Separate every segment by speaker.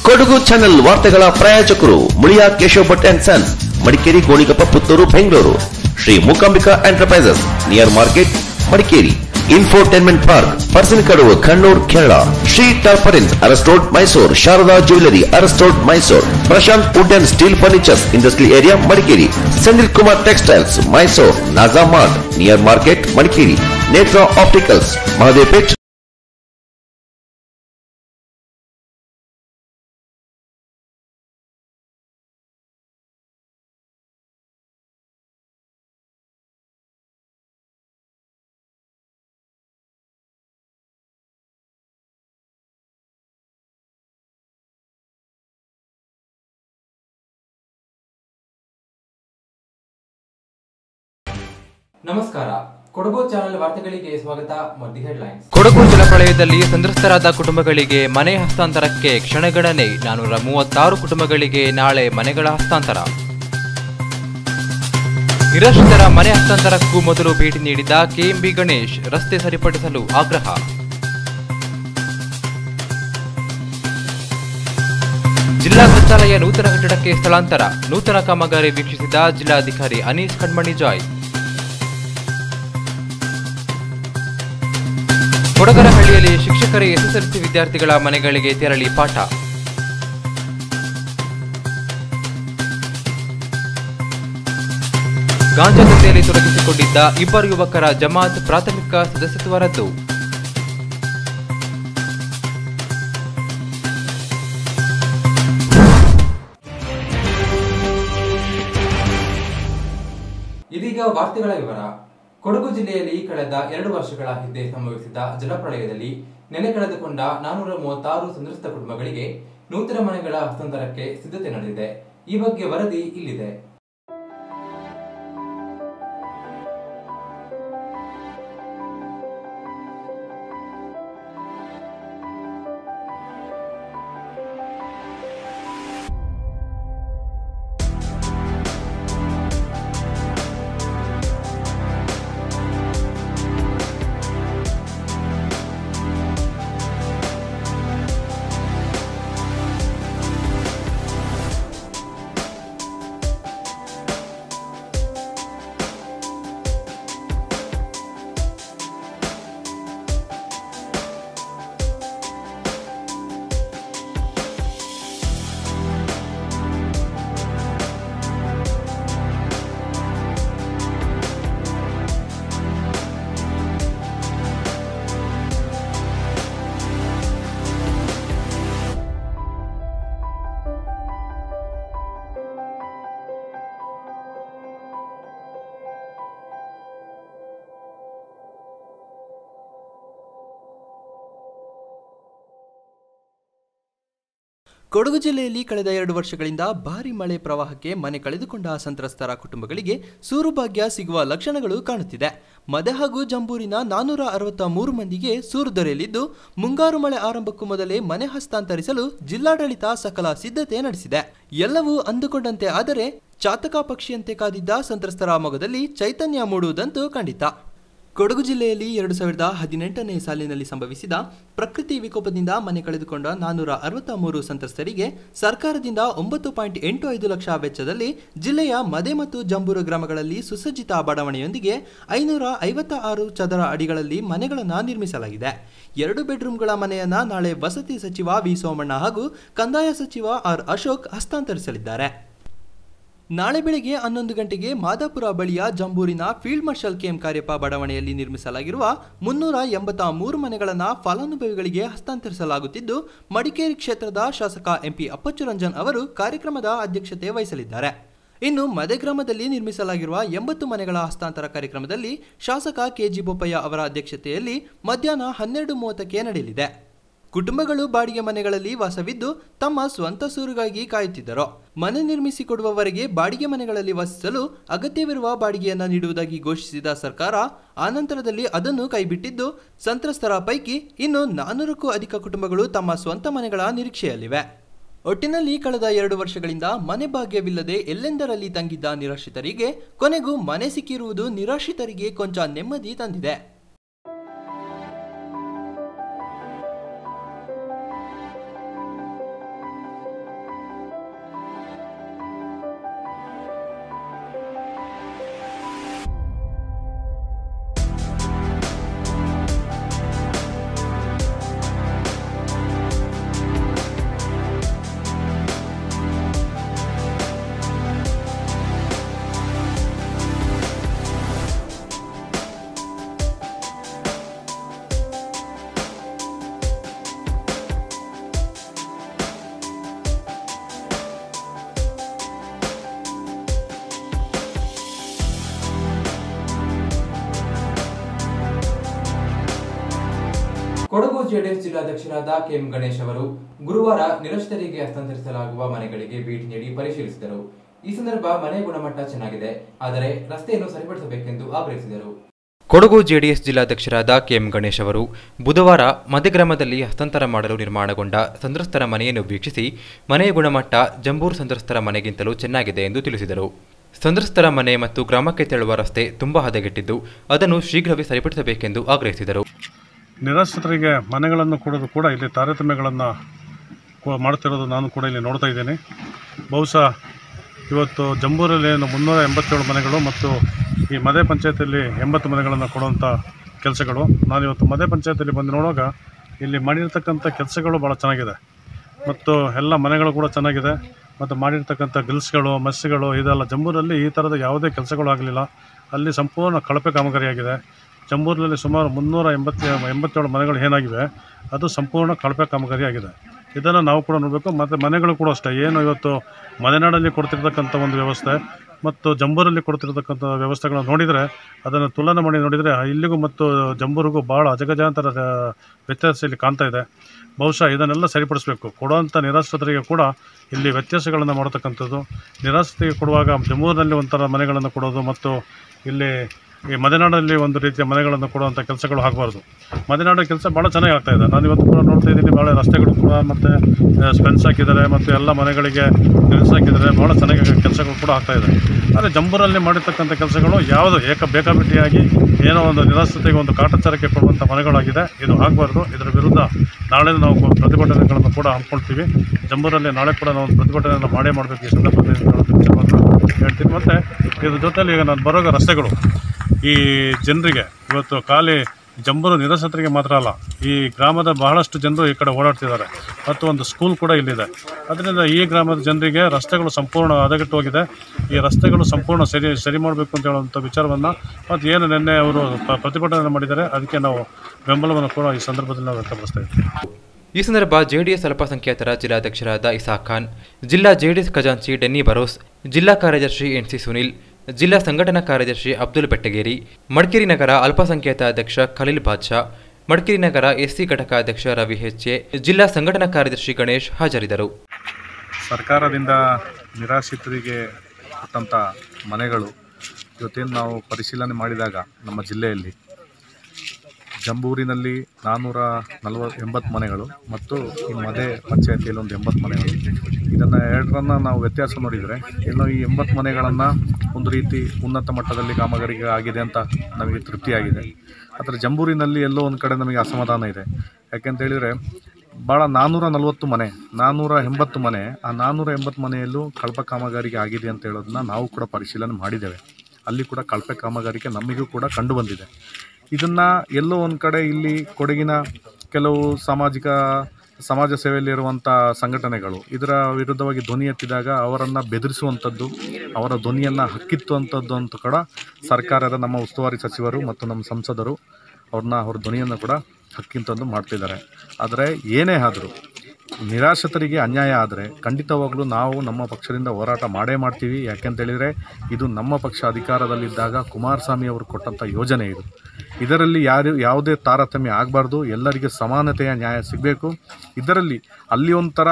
Speaker 1: Kodagu channel ವಾರ್ತೆಗಳ ಪ್ರಾಯೋಜಕರು Muliya Keshav Bhat and sons Madikeri Gonikoppa Puttur Bengaluru Shri Mookambika enterprises near market Madikeri infotainment park ಪರ್ಸನಕಡುವು ಕಣ್ಣೂರ್ ಕೇರಳ ಶ್ರೀ ಟಾರ್ಪರಿನ್ಸ್ ಅರಸ್ಟೋಡ್ ಮೈಸೂರು ಶಾರದಾ ಜ್ಯುವೆಲರಿ ಅರಸ್ಟೋಡ್ Mysuru Prashanth wood and steel furnitures industrial area Madikeri Senthil Kumar textiles Mysuru Naja mart near market Madikeri Netra opticals Mahadevpet
Speaker 2: ನಮಸ್ಕಾರ ಕೊಡಗು ಚಾನೆಲ್ ವಾರ್ತೆಗಳಿಗೆ ಸ್ವಾಗತ ಮೊದಲ ಹೆಡ್ಲೈನ್ಸ್
Speaker 3: ಕೊಡಗು ಜಲಪ್ರಳಯದಲ್ಲಿ ಸಂತ್ರಸ್ತರಾದ ಕುಟುಂಬಗಳಿಗೆ ಮನೆ ಹಸ್ತಾಂತರಕ್ಕೆ ಕ್ಷಣಗಣನೆ ನಾನೂರ ಮೂವತ್ತಾರು ಕುಟುಂಬಗಳಿಗೆ ನಾಳೆ ಮನೆಗಳ ಹಸ್ತಾಂತರ ನಿರಾಶ್ರಿತರ ಮನೆ ಹಸ್ತಾಂತರಕ್ಕೂ ಮೊದಲು ಭೇಟಿ ನೀಡಿದ ಕೆಎಂಬಿ ಗಣೇಶ್ ರಸ್ತೆ ಸರಿಪಡಿಸಲು ಆಗ್ರಹ ಜಿಲ್ಲಾ ಗ್ರಂಥಾಲಯ ನೂತನ ಕಟ್ಟಡಕ್ಕೆ ಸ್ಥಳಾಂತರ ನೂತನ ಕಾಮಗಾರಿ ವೀಕ್ಷಿಸಿದ ಜಿಲ್ಲಾಧಿಕಾರಿ ಅನೀಸ್ ಕಣ್ಮಣಿ ಜಾಯ್ ಕೊಡಗರಹಳ್ಳಿಯಲ್ಲಿ ಶಿಕ್ಷಕರೇ ಎಸ್ಎಸ್ಎಲ್ಸಿ ವಿದ್ಯಾರ್ಥಿಗಳ ಮನೆಗಳಿಗೆ ತೆರಳಿ ಪಾಠ ಗಾಂಜಾ ದಂಧೆಯಲ್ಲಿ ತೊಡಗಿಸಿಕೊಂಡಿದ್ದ ಇಬ್ಬರು ಯುವಕರ ಜಮಾತ್ ಪ್ರಾಥಮಿಕ ಸದಸ್ಯತ್ವ ರದ್ದು
Speaker 2: ಇದೀಗ ವಾರ್ತೆಗಳ ವಿವರ ಕೊಡಗು ಜಿಲ್ಲೆಯಲ್ಲಿ ಕಳೆದ ಎರಡು ವರ್ಷಗಳ ಹಿಂದೆ ಸಂಭವಿಸಿದ ಜಲಪ್ರಳಯದಲ್ಲಿ ನೆಲೆ ಕಳೆದುಕೊಂಡ ನಾನೂರ ಮೂವತ್ತಾರು ಸಂತ್ರಸ್ತ ಕುಟುಂಬಗಳಿಗೆ ನೂತನ ಮನೆಗಳ ಹಸ್ತಾಂತರಕ್ಕೆ ಸಿದ್ಧತೆ ನಡೆದಿದೆ ಈ ಬಗ್ಗೆ ವರದಿ ಇಲ್ಲಿದೆ
Speaker 4: ಕೊಡಗು ಜಿಲ್ಲೆಯಲ್ಲಿ ಕಳೆದ ಎರಡು ವರ್ಷಗಳಿಂದ ಭಾರಿ ಮಳೆ ಪ್ರವಾಹಕ್ಕೆ ಮನೆ ಕಳೆದುಕೊಂಡ ಸಂತ್ರಸ್ತರ ಕುಟುಂಬಗಳಿಗೆ ಸೂರುಭಾಗ್ಯ ಸಿಗುವ ಲಕ್ಷಣಗಳು ಕಾಣುತ್ತಿದೆ ಮದೆ ಹಾಗೂ ಜಂಬೂರಿನ ನಾನೂರ ಅರವತ್ತ ಮೂರು ಮಂದಿಗೆ ಸೂರು ದೊರೆಯಲಿದ್ದು ಮುಂಗಾರು ಮಳೆ ಆರಂಭಕ್ಕೂ ಮೊದಲೇ ಮನೆ ಹಸ್ತಾಂತರಿಸಲು ಜಿಲ್ಲಾಡಳಿತ ಸಕಲ ಸಿದ್ಧತೆ ನಡೆಸಿದೆ ಎಲ್ಲವೂ ಅಂದುಕೊಂಡಂತೆ ಆದರೆ ಚಾತಕ ಪಕ್ಷಿಯಂತೆ ಕಾದಿದ್ದ ಸಂತ್ರಸ್ತರ ಮೊಗದಲ್ಲಿ ಚೈತನ್ಯ ಮೂಡುವುದಂತೂ ಖಂಡಿತ ಕೊಡಗು ಜಿಲ್ಲೆಯಲ್ಲಿ ಎರಡು ಸಾವಿರದ ಹದಿನೆಂಟನೇ ಸಾಲಿನಲ್ಲಿ ಸಂಭವಿಸಿದ ಪ್ರಕೃತಿ ವಿಕೋಪದಿಂದ ಮನೆ ಕಳೆದುಕೊಂಡ ನಾನೂರ ಅರವತ್ತ ಮೂರು ಸಂತ್ರಸ್ತರಿಗೆ ಸರ್ಕಾರದಿಂದ ಒಂಬತ್ತು ಪಾಯಿಂಟ್ ಎಂಟು ಐದು ಲಕ್ಷ ವೆಚ್ಚದಲ್ಲಿ ಜಿಲ್ಲೆಯ ಮದೆ ಮತ್ತು ಜಂಬೂರು ಗ್ರಾಮಗಳಲ್ಲಿ ಸುಸಜ್ಜಿತ ಬಡಾವಣೆಯೊಂದಿಗೆ ಐನೂರ ಐವತ್ತ ಆರು ಚದರ ಅಡಿಗಳಲ್ಲಿ ಮನೆಗಳನ್ನು ನಿರ್ಮಿಸಲಾಗಿದೆ ಎರಡು ಬೆಡ್ರೂಮ್ಗಳ ಮನೆಯನ್ನ ನಾಳೆ ವಸತಿ ಸಚಿವ ವಿ ಸೋಮಣ್ಣ ಹಾಗೂ ಕಂದಾಯ ಸಚಿವ ಆರ್ ಅಶೋಕ್ ಹಸ್ತಾಂತರಿಸಲಿದ್ದಾರೆ ನಾಳೆ ಬೆಳಗ್ಗೆ ಹನ್ನೊಂದು ಗಂಟೆಗೆ ಮಾದಾಪುರ ಬಳಿಯ ಜಂಬೂರಿನ ಫೀಲ್ಡ್ ಮಾರ್ಷಲ್ ಕೆಎಂ ಕಾರ್ಯಪ್ಪ ಬಡಾವಣೆಯಲ್ಲಿ ನಿರ್ಮಿಸಲಾಗಿರುವ ಮುನ್ನೂರ ಎಂಬತ್ತ ಮೂರು ಮನೆಗಳನ್ನು ಫಲಾನುಭವಿಗಳಿಗೆ ಹಸ್ತಾಂತರಿಸಲಾಗುತ್ತಿದ್ದು ಮಡಿಕೇರಿ ಕ್ಷೇತ್ರದ ಶಾಸಕ ಎಂಪಿ ಅಪ್ಪಚ್ಚು ರಂಜನ್ ಅವರು ಕಾರ್ಯಕ್ರಮದ ಅಧ್ಯಕ್ಷತೆ ವಹಿಸಲಿದ್ದಾರೆ ಇನ್ನು ಮದೆ ಗ್ರಾಮದಲ್ಲಿ ನಿರ್ಮಿಸಲಾಗಿರುವ ಎಂಬತ್ತು ಮನೆಗಳ ಹಸ್ತಾಂತರ ಕಾರ್ಯಕ್ರಮದಲ್ಲಿ ಶಾಸಕ ಕೆಜಿ ಬೋಪಯ್ಯ ಅವರ ಅಧ್ಯಕ್ಷತೆಯಲ್ಲಿ ಮಧ್ಯಾಹ್ನ ಹನ್ನೆರಡು ಮೂವತ್ತಕ್ಕೆ ನಡೆಯಲಿದೆ ಕುಟುಂಬಗಳು ಬಾಡಿಗೆ ಮನೆಗಳಲ್ಲಿ ವಾಸವಿದ್ದು ತಮ್ಮ ಸ್ವಂತ ಸೂರಿಗಾಗಿ ಕಾಯುತ್ತಿದ್ದರು ಮನೆ ನಿರ್ಮಿಸಿಕೊಡುವವರೆಗೆ ಬಾಡಿಗೆ ಮನೆಗಳಲ್ಲಿ ವಾಸಿಸಲು ಅಗತ್ಯವಿರುವ ಬಾಡಿಗೆಯನ್ನ ನೀಡುವುದಾಗಿ ಘೋಷಿಸಿದ ಸರ್ಕಾರ ಆನಂತರದಲ್ಲಿ ಅದನ್ನು ಕೈಬಿಟ್ಟಿದ್ದು ಸಂತ್ರಸ್ತರ ಪೈಕಿ ಇನ್ನು ನಾನ್ನೂರಕ್ಕೂ ಅಧಿಕ ಕುಟುಂಬಗಳು ತಮ್ಮ ಸ್ವಂತ ಮನೆಗಳ ನಿರೀಕ್ಷೆಯಲ್ಲಿವೆ ಒಟ್ಟಿನಲ್ಲಿ ಕಳೆದ ಎರಡು ವರ್ಷಗಳಿಂದ ಮನೆ ಭಾಗ್ಯವಿಲ್ಲದೆ ಎಲ್ಲೆಂದರಲ್ಲಿ ತಂಗಿದ್ದ ನಿರಾಶ್ರಿತರಿಗೆ ಕೊನೆಗೂ ಮನೆ ಸಿಕ್ಕಿರುವುದು ನಿರಾಶ್ರಿತರಿಗೆ ಕೊಂಚ ನೆಮ್ಮದಿ ತಂದಿದೆ
Speaker 2: ಕೊಡಗು ಜೆಡಿಎಸ್ ಜಿಲ್ಲಾಧ್ಯಕ್ಷರಾದ ಕೆಎಂ ಗಣೇಶ್ ಅವರು ಗುರುವಾರ ನಿರಕ್ಷತರಿಗೆ ಹಸ್ತಾಂತರಿಸಲಾಗುವ ಮನೆಗಳಿಗೆ ಭೇಟಿ ನೀಡಿ ಪರಿಶೀಲಿಸಿದರು ಈ ಸಂದರ್ಭ ಮನೆ ಗುಣಮಟ್ಟ ಚೆನ್ನಾಗಿದೆ ಆದರೆ ರಸ್ತೆಯನ್ನು ಸರಿಪಡಿಸಬೇಕೆಂದು ಆಗ್ರಹಿಸಿದರು
Speaker 3: ಕೊಡಗು ಜೆಡಿಎಸ್ ಜಿಲ್ಲಾಧ್ಯಕ್ಷರಾದ ಕೆಎಂ ಗಣೇಶ್ ಅವರು ಬುಧವಾರ ಮಧ್ಯಗ್ರಾಮದಲ್ಲಿ ಹಸ್ತಾಂತರ ಮಾಡಲು ನಿರ್ಮಾಣಗೊಂಡ ಸಂತ್ರಸ್ತರ ಮನೆಯನ್ನು ವೀಕ್ಷಿಸಿ ಮನೆಯ ಗುಣಮಟ್ಟ ಜಂಬೂರು ಸಂತ್ರಸ್ತರ ಮನೆಗಿಂತಲೂ ಚೆನ್ನಾಗಿದೆ ಎಂದು ತಿಳಿಸಿದರು ಸಂತ್ರಸ್ತರ ಮನೆ ಮತ್ತು ಗ್ರಾಮಕ್ಕೆ ತೆರಳುವ ರಸ್ತೆ ತುಂಬಾ ಹದಗೆಟ್ಟಿದ್ದು ಅದನ್ನು ಶೀಘ್ರವೇ ಸರಿಪಡಿಸಬೇಕೆಂದು ಆಗ್ರಹಿಸಿದರು
Speaker 5: ನಿರಾಶ್ರಿತರಿಗೆ ಮನೆಗಳನ್ನು ಕೊಡೋದು ಕೂಡ ಇಲ್ಲಿ ತಾರತಮ್ಯಗಳನ್ನು ಕೊ- ಮಾಡ್ತಿರೋದು ನಾನು ಕೂಡ ಇಲ್ಲಿ ನೋಡ್ತಾ ಇದ್ದೀನಿ ಬಹುಶಃ ಇವತ್ತು ಜಂಬೂರಲ್ಲಿ ಏನು ಮುನ್ನೂರ ಎಂಬತ್ತೇಳು ಮನೆಗಳು ಮತ್ತು ಈ ಮದೆ ಪಂಚಾಯತಿಯಲ್ಲಿ ಎಂಬತ್ತು ಮನೆಗಳನ್ನು ಕೊಡುವಂಥ ಕೆಲಸಗಳು ನಾನಿವತ್ತು ಮದೆ ಪಂಚಾಯತಿಯಲ್ಲಿ ಬಂದು ನೋಡುವಾಗ ಇಲ್ಲಿ ಮಾಡಿರ್ತಕ್ಕಂಥ ಕೆಲಸಗಳು ಭಾಳ ಚೆನ್ನಾಗಿದೆ ಮತ್ತು ಎಲ್ಲ ಮನೆಗಳು ಕೂಡ ಚೆನ್ನಾಗಿದೆ ಮತ್ತು ಮಾಡಿರ್ತಕ್ಕಂಥ ಗ್ರಿಲ್ಸ್ಗಳು ಮೆಸ್ಗಳು ಇದೆಲ್ಲ ಜಂಬೂರಲ್ಲಿ ಈ ಥರದ ಯಾವುದೇ ಕೆಲಸಗಳು ಆಗಲಿಲ್ಲ ಅಲ್ಲಿ ಸಂಪೂರ್ಣ ಕಳಪೆ ಕಾಮಗಾರಿಯಾಗಿದೆ ಜಂಬೂರಿನಲ್ಲಿ ಸುಮಾರು ಮುನ್ನೂರ ಎಂಬತ್ತ ಎಂಬತ್ತೇಳು ಮನೆಗಳು ಏನಾಗಿವೆ ಅದು ಸಂಪೂರ್ಣ ಕಳಪೆ ಕಾಮಗಾರಿ ಆಗಿದೆ ಇದನ್ನು ನಾವು ಕೂಡ ನೋಡಬೇಕು ಮತ್ತು ಮನೆಗಳು ಕೂಡ ಅಷ್ಟೇ ಏನು ಇವತ್ತು ಮಲೆನಾಡಲ್ಲಿ ಕೊಡ್ತಿರ್ತಕ್ಕಂಥ ಒಂದು ವ್ಯವಸ್ಥೆ ಮತ್ತು ಜಂಬೂರಲ್ಲಿ ಕೊಡ್ತಿರ್ತಕ್ಕಂಥ ವ್ಯವಸ್ಥೆಗಳನ್ನು ನೋಡಿದರೆ ಅದನ್ನು ತುಲನೆ ಮಾಡಿ ನೋಡಿದರೆ ಇಲ್ಲಿಗೂ ಮತ್ತು ಜಂಬೂರಿಗೂ ಭಾಳ ಅಜಗಜಾಂತರ ಆ, ವ್ಯತ್ಯಾಸ ಇಲ್ಲಿ ಕಾಣ್ತಾ ಇದೆ ಬಹುಶಃ ಇದನ್ನೆಲ್ಲ ಸರಿಪಡಿಸಬೇಕು ಕೊಡುವಂಥ ನಿರಾಶ್ರಿತರಿಗೆ ಕೂಡ ಇಲ್ಲಿ ವ್ಯತ್ಯಾಸಗಳನ್ನು ಮಾಡತಕ್ಕಂಥದ್ದು ನಿರಾಶ್ರಿತರಿಗೆ ಕೊಡುವಾಗ ಜಮ್ಮೂರಿನಲ್ಲಿ ಒಂಥರ ಮನೆಗಳನ್ನು ಕೊಡೋದು ಮತ್ತು ಇಲ್ಲಿ ಈ ಮಲೆನಾಡಲ್ಲಿ ಒಂದು ರೀತಿಯ ಮನೆಗಳನ್ನು ಕೊಡುವಂಥ ಕೆಲಸಗಳು ಆಗಬಾರ್ದು ಮಲೆನಾಡು ಕೆಲಸ ಭಾಳ ಚೆನ್ನಾಗಿ ಆಗ್ತಾ ಇದೆ ನಾನು ಇವತ್ತು ಕೂಡ ನೋಡ್ತಾ ಇದ್ದೀನಿ ಭಾಳ ರಸ್ತೆಗಳು ಕೂಡ ಮತ್ತು ಸ್ಪೆನ್ಸ್ ಹಾಕಿದ್ದಾರೆ ಮತ್ತು ಎಲ್ಲ ಮನೆಗಳಿಗೆ ನಿಲ್ಸ್ ಹಾಕಿದ್ದಾರೆ ಭಾಳ ಚೆನ್ನಾಗಿ ಕೆಲಸಗಳು ಕೂಡ ಆಗ್ತಾ ಇದೆ ಆದರೆ ಜಂಬೂರಲ್ಲಿ ಮಾಡಿರ್ತಕ್ಕಂಥ ಕೆಲಸಗಳು ಯಾವುದು ಏಕ ಬೇಕಾಬಿಟ್ಟಿಯಾಗಿ ಏನೋ ಒಂದು ನಿರಾಶ್ರಿತೆಗೆ ಒಂದು ಕಾಟಾಚಾರಕ್ಕೆ ಕೊಡುವಂಥ ಮನೆಗಳಾಗಿದೆ ಇದು ಆಗಬಾರ್ದು ಇದರ ವಿರುದ್ಧ ನಾಳೆ ನಾವು ಪ್ರತಿಭಟನೆಗಳನ್ನು ಕೂಡ ಹಮ್ಮಿಕೊಳ್ತೀವಿ ಜಂಬೂರಲ್ಲಿ ನಾಳೆ ಕೂಡ ನಾವು ಒಂದು ಪ್ರತಿಭಟನೆಯನ್ನು ಮಾಡೇ ಮಾಡಬೇಕು ಈ ಸಂದರ್ಭದಲ್ಲಿ ಹೇಳೋದು ವಿಚಾರವನ್ನು ಹೇಳ್ತೀನಿ ಮತ್ತು ಇದ್ರ ಜೊತೆಲಿ ಈಗ ನಾನು ಬರೋಗ ರಸ್ತೆಗಳು ಈ ಜನರಿಗೆ ಇವತ್ತು ಖಾಲಿ ಜಂಬೂರು ನಿರಾಶ್ರಿತರಿಗೆ ಮಾತ್ರ ಅಲ್ಲ ಈ ಗ್ರಾಮದ ಬಹಳಷ್ಟು ಜನರು ಈ ಕಡೆ ಓಡಾಡ್ತಿದ್ದಾರೆ ಮತ್ತು ಒಂದು ಸ್ಕೂಲ್ ಕೂಡ ಇಲ್ಲಿದೆ ಅದರಿಂದ ಈ ಗ್ರಾಮದ ಜನರಿಗೆ ರಸ್ತೆಗಳು ಸಂಪೂರ್ಣ ಹದಗೆಟ್ಟು ಹೋಗಿದೆ ಈ ರಸ್ತೆಗಳು ಸಂಪೂರ್ಣ ಸರಿ ಸರಿ ಮಾಡಬೇಕು ಅಂತ ಹೇಳುವಂಥ ವಿಚಾರವನ್ನು ಮತ್ತು ಏನು ನಿನ್ನೆ ಅವರು ಪ- ಪ್ರತಿಭಟನೆ ಮಾಡಿದ್ದಾರೆ ಅದಕ್ಕೆ ನಾವು ಬೆಂಬಲವನ್ನು ಕೂಡ ಈ ಸಂದರ್ಭದಲ್ಲಿ ನಾವು ವ್ಯಕ್ತಪಡಿಸ್ತಾ ಇದ್ದೀವಿ
Speaker 3: ಈ ಸಂದರ್ಭ ಜೆಡಿಎಸ್ ಅಲ್ಪಸಂಖ್ಯಾತರ ಜಿಲ್ಲಾಧ್ಯಕ್ಷರಾದ ಇಸಾಕ್ ಖಾನ್ ಜಿಲ್ಲಾ ಜೆಡಿಎಸ್ ಖಜಾಂಚಿ ಡೆನ್ನಿ ಬರೋಸ್ ಜಿಲ್ಲಾ ಕಾರ್ಯದರ್ಶಿ ಎನ್ಸಿ ಸುನಿಲ್ ಜಿಲ್ಲಾ ಸಂಘಟನಾ ಕಾರ್ಯದರ್ಶಿ ಅಬ್ದುಲ್ ಬೆಟ್ಟಗೇರಿ ಮಡಿಕೇರಿ ನಗರ ಅಲ್ಪಸಂಖ್ಯಾತ ಅಧ್ಯಕ್ಷ ಖಲೀಲ್ ಬಾದ್ಶಾ ಮಡಿಕೇರಿ ನಗರ ಎಸ್ಸಿ ಘಟಕ ಅಧ್ಯಕ್ಷ ರವಿ ಹೆಚ್ಎ ಜಿಲ್ಲಾ ಸಂಘಟನಾ ಕಾರ್ಯದರ್ಶಿ ಗಣೇಶ್ ಹಾಜರಿದ್ದರು
Speaker 6: ಸರ್ಕಾರದಿಂದ ನಿರಾಶ್ರಿತರಿಗೆ ಕೊಟ್ಟಂಥ ಮನೆಗಳು ಇವತ್ತೇನು ನಾವು ಪರಿಶೀಲನೆ ಮಾಡಿದಾಗ ನಮ್ಮ ಜಿಲ್ಲೆಯಲ್ಲಿ ಜಂಬೂರಿನಲ್ಲಿ ನಾನ್ನೂರ ನಲವ ಎಂಬತ್ತು ಮನೆಗಳು ಮತ್ತು ಈ ಮದೆ ಪಂಚಾಯತಿಯಲ್ಲಿ ಒಂದು ಎಂಬತ್ತು ಮನೆಗಳು ಇದನ್ನು ಎರಡರನ್ನು ನಾವು ವ್ಯತ್ಯಾಸ ನೋಡಿದರೆ ಇನ್ನು ಈ ಎಂಬತ್ತು ಮನೆಗಳನ್ನು ಒಂದು ರೀತಿ ಉನ್ನತ ಮಟ್ಟದಲ್ಲಿ ಕಾಮಗಾರಿಗೆ ಆಗಿದೆ ಅಂತ ನಮಗೆ ತೃಪ್ತಿಯಾಗಿದೆ ಆದರೆ ಜಂಬೂರಿನಲ್ಲಿ ಎಲ್ಲೋ ಒಂದು ಕಡೆ ನಮಗೆ ಅಸಮಾಧಾನ ಇದೆ ಯಾಕೆಂತ ಹೇಳಿದರೆ ಭಾಳ ನಾನ್ನೂರ ನಲವತ್ತು ಮನೆ ನಾನ್ನೂರ ಎಂಬತ್ತು ಮನೆ ಆ ನಾನ್ನೂರ ಎಂಬತ್ತು ಮನೆಯಲ್ಲೂ ಕಳಪ ಕಾಮಗಾರಿಗೆ ಆಗಿದೆ ಅಂತ ಹೇಳೋದನ್ನ ನಾವು ಕೂಡ ಪರಿಶೀಲನೆ ಮಾಡಿದ್ದೇವೆ ಅಲ್ಲಿ ಕೂಡ ಕಳಪೆ ಕಾಮಗಾರಿಕೆ ನಮಗೂ ಕೂಡ ಕಂಡು ಬಂದಿದೆ ಇದನ್ನು ಎಲ್ಲೋ ಒಂದು ಕಡೆ ಇಲ್ಲಿ ಕೊಡಗಿನ ಕೆಲವು ಸಾಮಾಜಿಕ ಸಮಾಜ ಸೇವೆಯಲ್ಲಿರುವಂಥ ಸಂಘಟನೆಗಳು ಇದರ ವಿರುದ್ಧವಾಗಿ ಧ್ವನಿ ಎತ್ತಿದಾಗ ಅವರನ್ನು ಬೆದರಿಸುವಂಥದ್ದು ಅವರ ಧ್ವನಿಯನ್ನು ಹಕ್ಕಿತ್ತುವಂಥದ್ದು ಅಂತ ಕೂಡ ಸರ್ಕಾರದ ನಮ್ಮ ಉಸ್ತುವಾರಿ ಸಚಿವರು ಮತ್ತು ನಮ್ಮ ಸಂಸದರು ಅವ್ರನ್ನ ಅವ್ರ ಧ್ವನಿಯನ್ನು ಕೂಡ ಹಕ್ಕಿಂತಂದು ಮಾಡ್ತಿದ್ದಾರೆ ಆದರೆ ಏನೇ ಆದರೂ ನಿರಾಶ್ರಿತರಿಗೆ ಅನ್ಯಾಯ ಆದರೆ ಖಂಡಿತವಾಗ್ಲೂ ನಾವು ನಮ್ಮ ಪಕ್ಷದಿಂದ ಹೋರಾಟ ಮಾಡೇ ಮಾಡ್ತೀವಿ ಯಾಕೆಂತೇಳಿದರೆ ಇದು ನಮ್ಮ ಪಕ್ಷ ಅಧಿಕಾರದಲ್ಲಿದ್ದಾಗ ಕುಮಾರಸ್ವಾಮಿ ಅವರು ಕೊಟ್ಟಂಥ ಯೋಜನೆ ಇದು ಇದರಲ್ಲಿ ಯಾರು ಯಾವುದೇ ತಾರತಮ್ಯ ಆಗಬಾರ್ದು ಎಲ್ಲರಿಗೆ ಸಮಾನತೆಯ ನ್ಯಾಯ ಸಿಗಬೇಕು ಇದರಲ್ಲಿ ಅಲ್ಲಿ ಒಂಥರ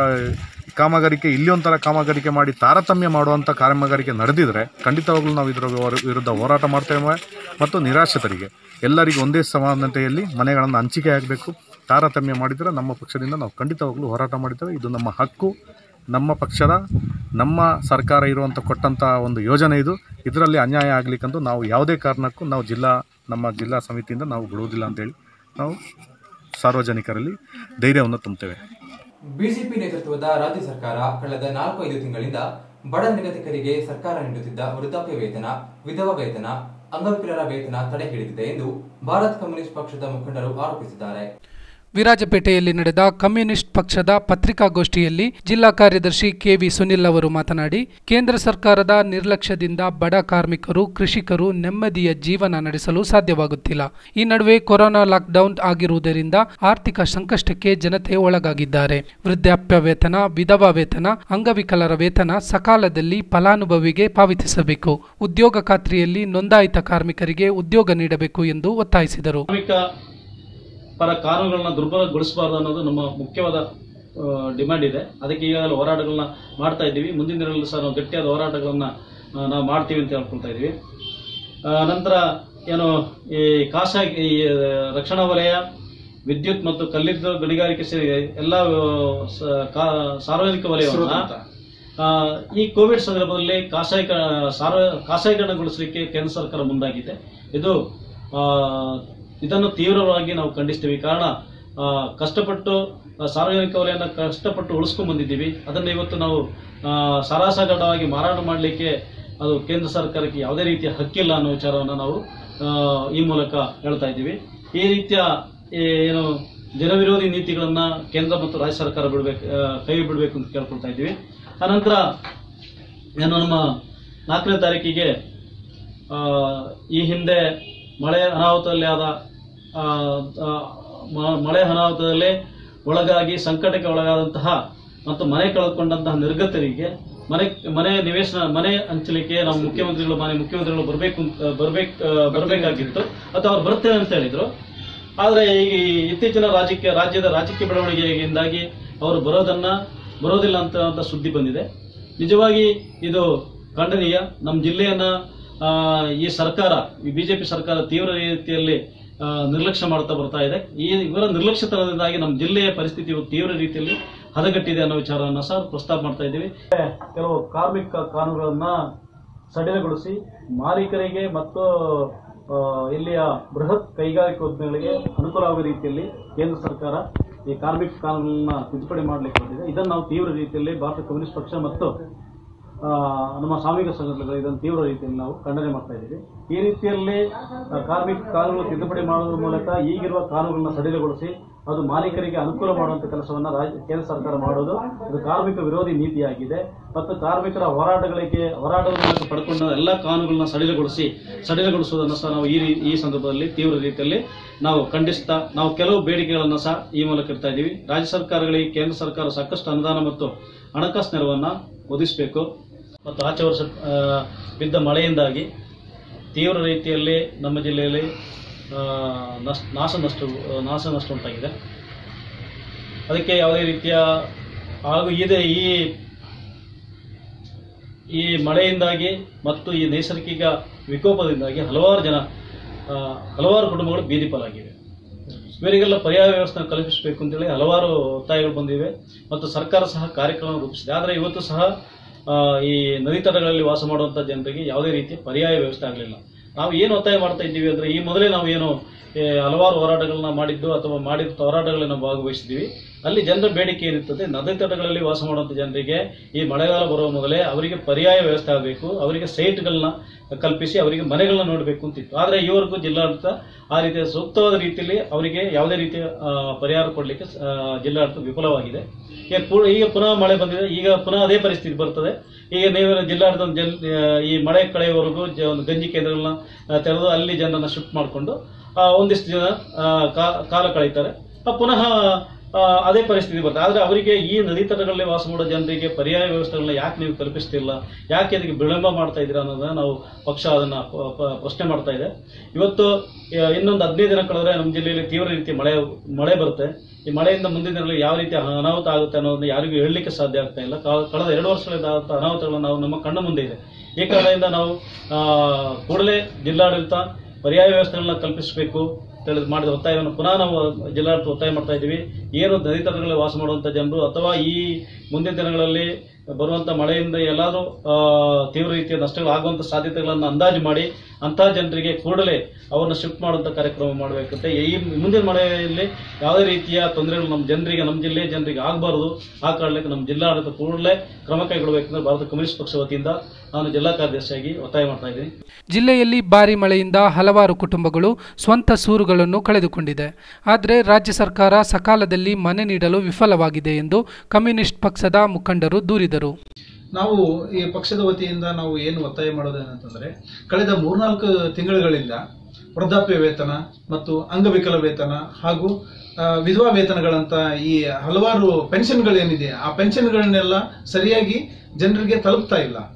Speaker 6: ಕಾಮಗಾರಿಕೆ ಇಲ್ಲಿ ಒಂಥರ ಕಾಮಗಾರಿಕೆ ಮಾಡಿ ತಾರತಮ್ಯ ಮಾಡುವಂಥ ಕಾಮಗಾರಿಕೆ ನಡೆದಿದ್ರೆ ಖಂಡಿತವಾಗ್ಲೂ ನಾವು ಇದರ ವಿವರ- ವಿರುದ್ಧ ಹೋರಾಟ ಮಾಡ್ತೇವೆ ಮತ್ತು ನಿರಾಶ್ರಿತರಿಗೆ ಎಲ್ಲರಿಗೂ ಒಂದೇ ಸಮಾನತೆಯಲ್ಲಿ ಮನೆಗಳನ್ನು ಹಂಚಿಕೆ ಆಗಬೇಕು ತಾರತಮ್ಯ ಮಾಡಿದರೆ ನಮ್ಮ ಪಕ್ಷದಿಂದ ನಾವು ಖಂಡಿತವಾಗ್ಲೂ ಹೋರಾಟ ಮಾಡಿದ್ದೇವೆ ಇದು ನಮ್ಮ ಹಕ್ಕು ನಮ್ಮ ಪಕ್ಷದ ನಮ್ಮ ಸರ್ಕಾರ ಇರುವಂಥ ಕೊಟ್ಟಂಥ ಒಂದು ಯೋಜನೆ ಇದು ಇದರಲ್ಲಿ ಅನ್ಯಾಯ ಆಗಲಿಕ್ಕಂತೂ ನಾವು ಯಾವುದೇ ಕಾರಣಕ್ಕೂ ನಾವು ಜಿಲ್ಲಾ ನಮ್ಮ ಜಿಲ್ಲಾ ಸಮಿತಿಯಿಂದ ನಾವು ಬಿಡುವುದಿಲ್ಲ ಅಂತೇಳಿ ನಾವು ಸಾರ್ವಜನಿಕರಲ್ಲಿ ಧೈರ್ಯವನ್ನು ತುಂಬುತ್ತೇವೆ
Speaker 2: ಬಿಜೆಪಿ ನೇತೃತ್ವದ ರಾಜ್ಯ ಸರ್ಕಾರ ಕಳೆದ ನಾಲ್ಕು ಐದು ತಿಂಗಳಿಂದ ಬಡ ನಿರ್ಗತಿಕರಿಗೆ ಸರ್ಕಾರ ನೀಡುತ್ತಿದ್ದ ವೃದ್ಧಾಪ್ಯ ವೇತನ ವಿಧವಾ ವೇತನ ಅಂಗವಿಕಲರ ವೇತನ ತಡೆ ಹಿಡಿದಿದೆ ಎಂದು ಭಾರತ್ ಕಮ್ಯುನಿಸ್ಟ್ ಪಕ್ಷದ ಮುಖಂಡರು ಆರೋಪಿಸಿದ್ದಾರೆ
Speaker 7: ವಿರಾಜಪೇಟೆಯಲ್ಲಿ ನಡೆದ ಕಮ್ಯುನಿಸ್ಟ್ ಪಕ್ಷದ ಪತ್ರಿಕಾಗೋಷ್ಠಿಯಲ್ಲಿ ಜಿಲ್ಲಾ ಕಾರ್ಯದರ್ಶಿ ಕೆವಿ ಸುನಿಲ್ ಅವರು ಮಾತನಾಡಿ ಕೇಂದ್ರ ಸರ್ಕಾರದ ನಿರ್ಲಕ್ಷ್ಯದಿಂದ ಬಡ ಕಾರ್ಮಿಕರು ಕೃಷಿಕರು ನೆಮ್ಮದಿಯ ಜೀವನ ನಡೆಸಲು ಸಾಧ್ಯವಾಗುತ್ತಿಲ್ಲ ಈ ನಡುವೆ ಕೊರೋನಾ ಲಾಕ್ಡೌನ್ ಆಗಿರುವುದರಿಂದ ಆರ್ಥಿಕ ಸಂಕಷ್ಟಕ್ಕೆ ಜನತೆ ಒಳಗಾಗಿದ್ದಾರೆ ವೃದ್ಧಾಪ್ಯ ವೇತನ ವಿಧವಾ ವೇತನ ಅಂಗವಿಕಲರ ವೇತನ ಸಕಾಲದಲ್ಲಿ ಫಲಾನುಭವಿಗೆ ಪಾವತಿಸಬೇಕು ಉದ್ಯೋಗ ಖಾತ್ರಿಯಲ್ಲಿ ನೋಂದಾಯಿತ ಕಾರ್ಮಿಕರಿಗೆ ಉದ್ಯೋಗ ನೀಡಬೇಕು ಎಂದು ಒತ್ತಾಯಿಸಿದರು
Speaker 8: ಕಾರ್ಮಿಕ ಪರ ಕಾನೂನುಗಳನ್ನ ದುರ್ಬಲಗೊಳಿಸಬಾರ್ದು ಅನ್ನೋದು ನಮ್ಮ ಮುಖ್ಯವಾದ ಡಿಮ್ಯಾಂಡ್ ಇದೆ ಅದಕ್ಕೆ ಈಗಾಗಲೇ ಹೋರಾಟಗಳನ್ನ ಮಾಡ್ತಾ ಇದ್ದೀವಿ ಮುಂದಿನ ದಿನಗಳಲ್ಲಿ ಸಹ ನಾವು ಗಟ್ಟಿಯಾದ ಹೋರಾಟಗಳನ್ನ ಆ, ನಾವು ಮಾಡ್ತೀವಿ ಅಂತ ಹೇಳ್ಕೊಳ್ತಾ ಇದ್ದೀವಿ ಆ, ನಂತರ ಏನು ಈ ಖಾಸಗಿ ಈ ರಕ್ಷಣಾ ವಲಯ ವಿದ್ಯುತ್ ಮತ್ತು ಕಲ್ಲಿದ್ದಲು ಗಣಿಗಾರಿಕೆ ಸೇರಿ ಎಲ್ಲ ಸ- ಕಾ- ಸಾರ್ವಜನಿಕ ವಲಯವನ್ನ ಆ, ಈ ಕೋವಿಡ್ ಸಂದರ್ಭದಲ್ಲಿ ಖಾಸಗಿ ಸಾರ್ವ ಖಾಸಗೀಕರಣಗೊಳಿಸಲಿಕ್ಕೆ ಕೇಂದ್ರ ಸರ್ಕಾರ ಮುಂದಾಗಿದೆ ಇದು ಆ, ಇದನ್ನು ತೀವ್ರವಾಗಿ ನಾವು ಖಂಡಿಸ್ತೀವಿ ಕಾರಣ ಆ, ಕಷ್ಟಪಟ್ಟು ಆ, ಸಾರ್ವಜನಿಕ ವಲಯನ ಕಷ್ಟಪಟ್ಟು ಉಳಿಸ್ಕೊಂಡ್ ಬಂದಿದ್ದೀವಿ ಅದನ್ನು ಇವತ್ತು ನಾವು ಆ, ಸಾರಾಸಗಟವಾಗಿ ಮಾರಾಟ ಮಾಡಲಿಕ್ಕೆ ಅದು ಕೇಂದ್ರ ಸರ್ಕಾರಕ್ಕೆ ಯಾವುದೇ ರೀತಿಯ ಹಕ್ಕಿಲ್ಲ ಅನ್ನೋ ವಿಚಾರವನ್ನು ನಾವು ಆ, ಈ ಮೂಲಕ ಹೇಳ್ತಾ ಇದ್ದೀವಿ ಈ ರೀತಿಯ ಈ ಏನು ಜನವಿರೋಧಿ ನೀತಿಗಳನ್ನ ಕೇಂದ್ರ ಮತ್ತು ರಾಜ್ಯ ಸರ್ಕಾರ ಬಿಡಬೇಕು ಕೈ ಬಿಡಬೇಕು ಅಂತ ಕೇಳ್ಕೊಳ್ತಾ ಇದ್ದೀವಿ ಅನಂತರ ಏನು ನಮ್ಮ ನಾಲ್ಕನೇ ತಾರೀಕಿಗೆ ಆ, ಈ ಹಿಂದೆ ಮಳೆ ಅನಾಹುತದಲ್ಲಿ ಆದ ಆ, ಆ, ಮ- ಮಳೆ ಅನಾಹುತದಲ್ಲಿ ಒಳಗಾಗಿ ಸಂಕಟಕ್ಕೆ ಒಳಗಾದಂತಹ ಮತ್ತು ಮನೆ ಕಳೆದುಕೊಂಡಂತಹ ನಿರ್ಗತರಿಗೆ ಮನೆ ಮನೆ ನಿವೇಶನ ಮನೆ ಹಂಚಲಿಕ್ಕೆ ನಾವು ಮುಖ್ಯಮಂತ್ರಿಗಳು ಮನೆ ಮುಖ್ಯಮಂತ್ರಿಗಳು ಬರಬೇಕು ಬರ್ಬೇಕು ಬರಬೇಕಾಗಿತ್ತು ಅಥವಾ ಅವ್ರು ಬರ್ತೇವೆ ಅಂತ ಹೇಳಿದ್ರು ಆದರೆ ಈಗ ಈ ಇತ್ತೀಚಿನ ರಾಜಕೀಯ ರಾಜ್ಯದ ರಾಜಕೀಯ ಬೆಳವಣಿಗೆಯಿಂದಾಗಿ ಅವರು ಬರೋದನ್ನ ಬರೋದಿಲ್ಲ ಅಂತ ಅಂತ ಸುದ್ದಿ ಬಂದಿದೆ ನಿಜವಾಗಿ ಇದು ಖಂಡನೀಯ ನಮ್ಮ ಜಿಲ್ಲೆಯನ್ನ ಆ, ಈ ಸರ್ಕಾರ ಈ ಬಿಜೆಪಿ ಸರ್ಕಾರ ತೀವ್ರ ರೀತಿಯಲ್ಲಿ ಆ, ನಿರ್ಲಕ್ಷ್ಯ ಮಾಡ್ತಾ ಬರ್ತಾ ಇದೆ ಈ ಇವರ ನಿರ್ಲಕ್ಷ್ಯತನದಿಂದಾಗಿ ನಮ್ಮ ಜಿಲ್ಲೆಯ ಪರಿಸ್ಥಿತಿ ಇವತ್ತು ತೀವ್ರ ರೀತಿಯಲ್ಲಿ ಹದಗೆಟ್ಟಿದೆ ಅನ್ನೋ ವಿಚಾರವನ್ನ ಸಹ ಪ್ರಸ್ತಾಪ ಮಾಡ್ತಾ ಇದ್ದೀವಿ ಕೆಲವು ಕಾರ್ಮಿಕ ಕಾನೂನುಗಳನ್ನ ಸಡಿಲಗೊಳಿಸಿ ಮಾಲೀಕರಿಗೆ ಮತ್ತು ಆ, ಇಲ್ಲಿಯ ಬೃಹತ್ ಕೈಗಾರಿಕಾ ಉದ್ಯಮಿಗಳಿಗೆ ಅನುಕೂಲ ಆಗುವ ರೀತಿಯಲ್ಲಿ ಕೇಂದ್ರ ಸರ್ಕಾರ ಈ ಕಾರ್ಮಿಕ ಕಾನೂನನ್ನ ತಿದ್ದುಪಡಿ ಮಾಡಲಿಕ್ಕೆ ಹೊರಟಿದೆ ಇದನ್ನು ನಾವು ತೀವ್ರ ರೀತಿಯಲ್ಲಿ ಭಾರತ ಕಮ್ಯುನಿಸ್ಟ್ ಪಕ್ಷ ಮತ್ತು ಆ, ನಮ್ಮ ಸಾಮೂಹಿಕ ಸಂಘಟನೆಗಳು ಇದನ್ನು ತೀವ್ರ ರೀತಿಯಲ್ಲಿ ನಾವು ಖಂಡನೆ ಮಾಡ್ತಾ ಇದ್ದೀವಿ ಈ ರೀತಿಯಲ್ಲಿ ಆ, ಕಾರ್ಮಿಕ ಕಾನೂನು ತಿದ್ದುಪಡಿ ಮಾಡುವ ಮೂಲಕ ಈಗಿರುವ ಕಾನೂನನ್ನ ಸಡಿಲಗೊಳಿಸಿ ಅದು ಮಾಲೀಕರಿಗೆ ಅನುಕೂಲ ಮಾಡುವಂತ ಕೆಲಸವನ್ನ ರಾಜ್ಯ ಕೇಂದ್ರ ಸರ್ಕಾರ ಮಾಡೋದು ಇದು ಕಾರ್ಮಿಕ ವಿರೋಧಿ ನೀತಿಯಾಗಿದೆ ಮತ್ತು ಕಾರ್ಮಿಕರ ಹೋರಾಟಗಳಿಗೆ ಹೋರಾಟದ ಮೂಲಕ ಪಡ್ಕೊಂಡ ಎಲ್ಲ ಕಾನೂನುಗಳನ್ನ ಸಡಿಲಗೊಳಿಸಿ ಸಡಿಲಗೊಳಿಸುವುದನ್ನು ಸಹ ನಾವು ಈ ರೀ- ಈ ಸಂದರ್ಭದಲ್ಲಿ ತೀವ್ರ ರೀತಿಯಲ್ಲಿ ನಾವು ಖಂಡಿಸ್ತಾ ನಾವು ಕೆಲವು ಬೇಡಿಕೆಗಳನ್ನು ಸಹ ಈ ಮೂಲಕ ಇಡ್ತಾ ಇದ್ದೀವಿ ರಾಜ್ಯ ಸರ್ಕಾರಗಳಿಗೆ ಕೇಂದ್ರ ಸರ್ಕಾರ ಸಾಕಷ್ಟು ಅನುದಾನ ಮತ್ತು ಹಣಕಾಸು ನೆರವನ್ನ ಒದಗಿಸಬೇಕು ಮತ್ತು ಆಚೆ ವರ್ಷ ಆ, ಬಿದ್ದ ಮಳೆಯಿಂದಾಗಿ ತೀವ್ರ ರೀತಿಯಲ್ಲಿ ನಮ್ಮ ಜಿಲ್ಲೆಯಲ್ಲಿ ಆ, ನಷ್ಟ ನಾಶ ನಷ್ಟ ನಾಶ ನಷ್ಟ ಉಂಟಾಗಿದೆ ಅದಕ್ಕೆ ಯಾವುದೇ ರೀತಿಯ ಹಾಗೂ ಇದೆ ಈ ಈ ಮಳೆಯಿಂದಾಗಿ ಮತ್ತು ಈ ನೈಸರ್ಗಿಕ ವಿಕೋಪದಿಂದಾಗಿ ಹಲವಾರು ಜನ ಆ, ಹಲವಾರು ಕುಟುಂಬಗಳು ಬೀದಿ ಪಾಲಾಗಿವೆ ಇವರಿಗೆಲ್ಲ ಪರ್ಯಾಯ ವ್ಯವಸ್ಥೆ ಕಲ್ಪಿಸಬೇಕು ಅಂತೇಳಿ ಹಲವಾರು ಒತ್ತಾಯಗಳು ಬಂದಿವೆ ಮತ್ತು ಸರ್ಕಾರ ಸಹ ಕಾರ್ಯಕ್ರಮ ರೂಪಿಸಿದೆ ಆದರೆ ಇವತ್ತು ಸಹ ಆ, ಈ ನದಿ ತಟಗಳಲ್ಲಿ ವಾಸ ಮಾಡುವಂಥ ಜನರಿಗೆ ಯಾವುದೇ ರೀತಿಯ ಪರ್ಯಾಯ ವ್ಯವಸ್ಥೆ ಆಗಲಿಲ್ಲ ನಾವು ಏನು ಒತ್ತಾಯ ಮಾಡ್ತಾ ಇದ್ದೀವಿ ಅಂದರೆ ಈ ಮೊದಲೇ ನಾವು ಏನು ಏ, ಹಲವಾರು ಹೋರಾಟಗಳನ್ನ ಮಾಡಿದ್ದು ಅಥವಾ ಮಾಡಿದ ಹೋರಾಟಗಳಲ್ಲಿ ನಾವು ಭಾಗವಹಿಸಿದ್ದೀವಿ ಅಲ್ಲಿ ಜನರ ಬೇಡಿಕೆ ಏನಿರ್ತದೆ ನದಿ ತಟಗಳಲ್ಲಿ ವಾಸ ಮಾಡುವಂಥ ಜನರಿಗೆ ಈ ಮಳೆಗಾಲ ಬರುವ ಮೊದಲೇ ಅವರಿಗೆ ಪರ್ಯಾಯ ವ್ಯವಸ್ಥೆ ಆಗಬೇಕು ಅವರಿಗೆ ಸೈಟ್ಗಳನ್ನ ಕಲ್ಪಿಸಿ ಅವರಿಗೆ ಮನೆಗಳನ್ನ ನೋಡಬೇಕು ಅಂತಿತ್ತು ಆದರೆ ಇವರೆಗೂ ಜಿಲ್ಲಾಡಳಿತ ಆ ರೀತಿಯ ಸೂಕ್ತವಾದ ರೀತಿಯಲ್ಲಿ ಅವರಿಗೆ ಯಾವುದೇ ರೀತಿಯ ಆ, ಪರಿಹಾರ ಕೊಡಲಿಕ್ಕೆ ಆ, ಜಿಲ್ಲಾಡಳಿತ ವಿಫಲವಾಗಿದೆ ಈಗ ಪು- ಈಗ ಪುನಃ ಮಳೆ ಬಂದಿದೆ ಈಗ ಪುನಃ ಅದೇ ಪರಿಸ್ಥಿತಿ ಬರ್ತದೆ ಈಗ ನೀವು ಜಿಲ್ಲಾಡಳಿತ ಒಂದು ಜಲ್ ಆ, ಈ ಮಳೆ ಕಳೆಯವರೆಗೂ ಜ- ಒಂದು ಗಂಜಿ ಕೇಂದ್ರಗಳನ್ನ ಆ, ತೆರೆದು ಅಲ್ಲಿ ಜನರನ್ನ ಶಿಫ್ಟ್ ಮಾಡಿಕೊಂಡು ಒಂದಿಷ್ಟು ಜನ ಆ, ಕಾ- ಕಾಲ ಕಳೀತಾರೆ ಆ, ಪುನಃ ಆ, ಅದೇ ಪರಿಸ್ಥಿತಿ ಬರ್ತದೆ ಆದರೆ ಅವರಿಗೆ ಈ ನದಿ ತಟಗಳಲ್ಲಿ ವಾಸ ಮಾಡೋ ಜನರಿಗೆ ಪರ್ಯಾಯ ವ್ಯವಸ್ಥೆಗಳನ್ನ ಯಾಕೆ ನೀವು ಕಲ್ಪಿಸ್ತಿಲ್ಲ ಯಾಕೆ ಅದಕ್ಕೆ ವಿಳಂಬ ಮಾಡ್ತಾ ಇದ್ದೀರಾ ಅನ್ನೋದನ್ನ ನಾವು ಪಕ್ಷ ಅದನ್ನ ಪ- ಪ- ಪ್ರಶ್ನೆ ಮಾಡ್ತಾ ಇದೆ ಇವತ್ತು ಆ, ಇನ್ನೊಂದು ಹದಿನೈದು ದಿನ ಕಳೆದ್ರೆ ನಮ್ಮ ಜಿಲ್ಲೆಯಲ್ಲಿ ತೀವ್ರ ರೀತಿಯ ಮಳೆ ಮಳೆ ಬರುತ್ತೆ ಈ ಮಳೆಯಿಂದ ಮುಂದಿನ ದಿನಗಳಲ್ಲಿ ಯಾವ ರೀತಿಯ ಅನಾಹುತ ಆಗುತ್ತೆ ಅನ್ನೋದನ್ನ ಯಾರಿಗೂ ಹೇಳಲಿಕ್ಕೆ ಸಾಧ್ಯ ಆಗ್ತಾ ಇಲ್ಲ ಕಾ- ಕಳೆದ ಎರಡು ವರ್ಷಗಳಿಂದ ಆದಂಥ ಅನಾಹುತಗಳು ನಾವು ನಮ್ಮ ಕಣ್ಣ ಮುಂದೆ ಇದೆ ಈ ಕಾರಣದಿಂದ ನಾವು ಆ, ಕೂಡಲೇ ಜಿಲ್ಲಾಡಳಿತ ಪರ್ಯಾಯ ವ್ಯವಸ್ಥೆಗಳನ್ನ ಕಲ್ಪಿಸಬೇಕು ತಿಳಿದು ಮಾಡಿದ ಒತ್ತಾಯವನ್ನು ಪುನಃ ನಾವು ಜಿಲ್ಲಾಡಳಿತ ಒತ್ತಾಯ ಮಾಡ್ತಾ ಇದ್ದೀವಿ ಏನು ನದಿ ತಟಗಳಲ್ಲಿ ವಾಸ ಮಾಡುವಂಥ ಜನರು ಅಥವಾ ಈ ಮುಂದಿನ ದಿನಗಳಲ್ಲಿ ಬರುವಂಥ ಮಳೆಯಿಂದ ಎಲ್ಲಾದರೂ ಆ, ತೀವ್ರ ರೀತಿಯ ನಷ್ಟಗಳು ಆಗುವಂಥ ಸಾಧ್ಯತೆಗಳನ್ನು ಅಂದಾಜು ಮಾಡಿ ಅಂತಹ ಜನರಿಗೆ ಕೂಡಲೇ ಅವರನ್ನು ಶಿಫ್ಟ್ ಮಾಡುವಂಥ ಕಾರ್ಯಕ್ರಮ ಮಾಡಬೇಕಂತೆ ಈ ಮುಂದಿನ ಮಳೆಯಲ್ಲಿ ಯಾವುದೇ ರೀತಿಯ ತೊಂದರೆಗಳು ನಮ್ಮ ಜನರಿಗೆ ನಮ್ಮ ಜಿಲ್ಲೆಯ ಜನರಿಗೆ ಆಗಬಾರದು ಆ ಕಾರಣಕ್ಕೆ ನಮ್ಮ ಜಿಲ್ಲಾಡಳಿತ ಕೂಡಲೇ ಕ್ರಮ ಕೈಗೊಳ್ಳಬೇಕಂದ್ರೆ ಭಾರತ ಕಮ್ಯುನಿಸ್ಟ್ ಪಕ್ಷ ವತಿಯಿಂದ ನಾನು ಜಿಲ್ಲಾ ಕಾರ್ಯದರ್ಶಿಯಾಗಿ ಒತ್ತಾಯ ಮಾಡ್ತಾ ಇದ್ದೀನಿ
Speaker 7: ಜಿಲ್ಲೆಯಲ್ಲಿ ಭಾರಿ ಮಳೆಯಿಂದ ಹಲವಾರು ಕುಟುಂಬಗಳು ಸ್ವಂತ ಸೂರುಗಳನ್ನು ಕಳೆದುಕೊಂಡಿದೆ ಆದರೆ ರಾಜ್ಯ ಸರ್ಕಾರ ಸಕಾಲದಲ್ಲಿ ಮನೆ ನೀಡಲು ವಿಫಲವಾಗಿದೆ ಎಂದು ಕಮ್ಯುನಿಸ್ಟ್ ಪಕ್ಷದ ಮುಖಂಡರು ದೂರಿದರು
Speaker 9: ನಾವು ಈ ಪಕ್ಷದ ವತಿಯಿಂದ ನಾವು ಏನು ಒತ್ತಾಯ ಮಾಡೋದೇನಂತಂದ್ರೆ ಕಳೆದ ಮೂರ್ನಾಲ್ಕು ತಿಂಗಳುಗಳಿಂದ ವೃದ್ಧಾಪ್ಯ ವೇತನ ಮತ್ತು ಅಂಗವಿಕಲ ವೇತನ ಹಾಗೂ ಆ, ವಿಧವಾ ವೇತನಗಳಂತ ಈ ಹಲವಾರು ಪೆನ್ಷನ್ಗಳೇನಿದೆ ಆ ಪೆನ್ಷನ್ಗಳನ್ನೆಲ್ಲ ಸರಿಯಾಗಿ ಜನರಿಗೆ ತಲುಪ್ತಾ ಇಲ್ಲ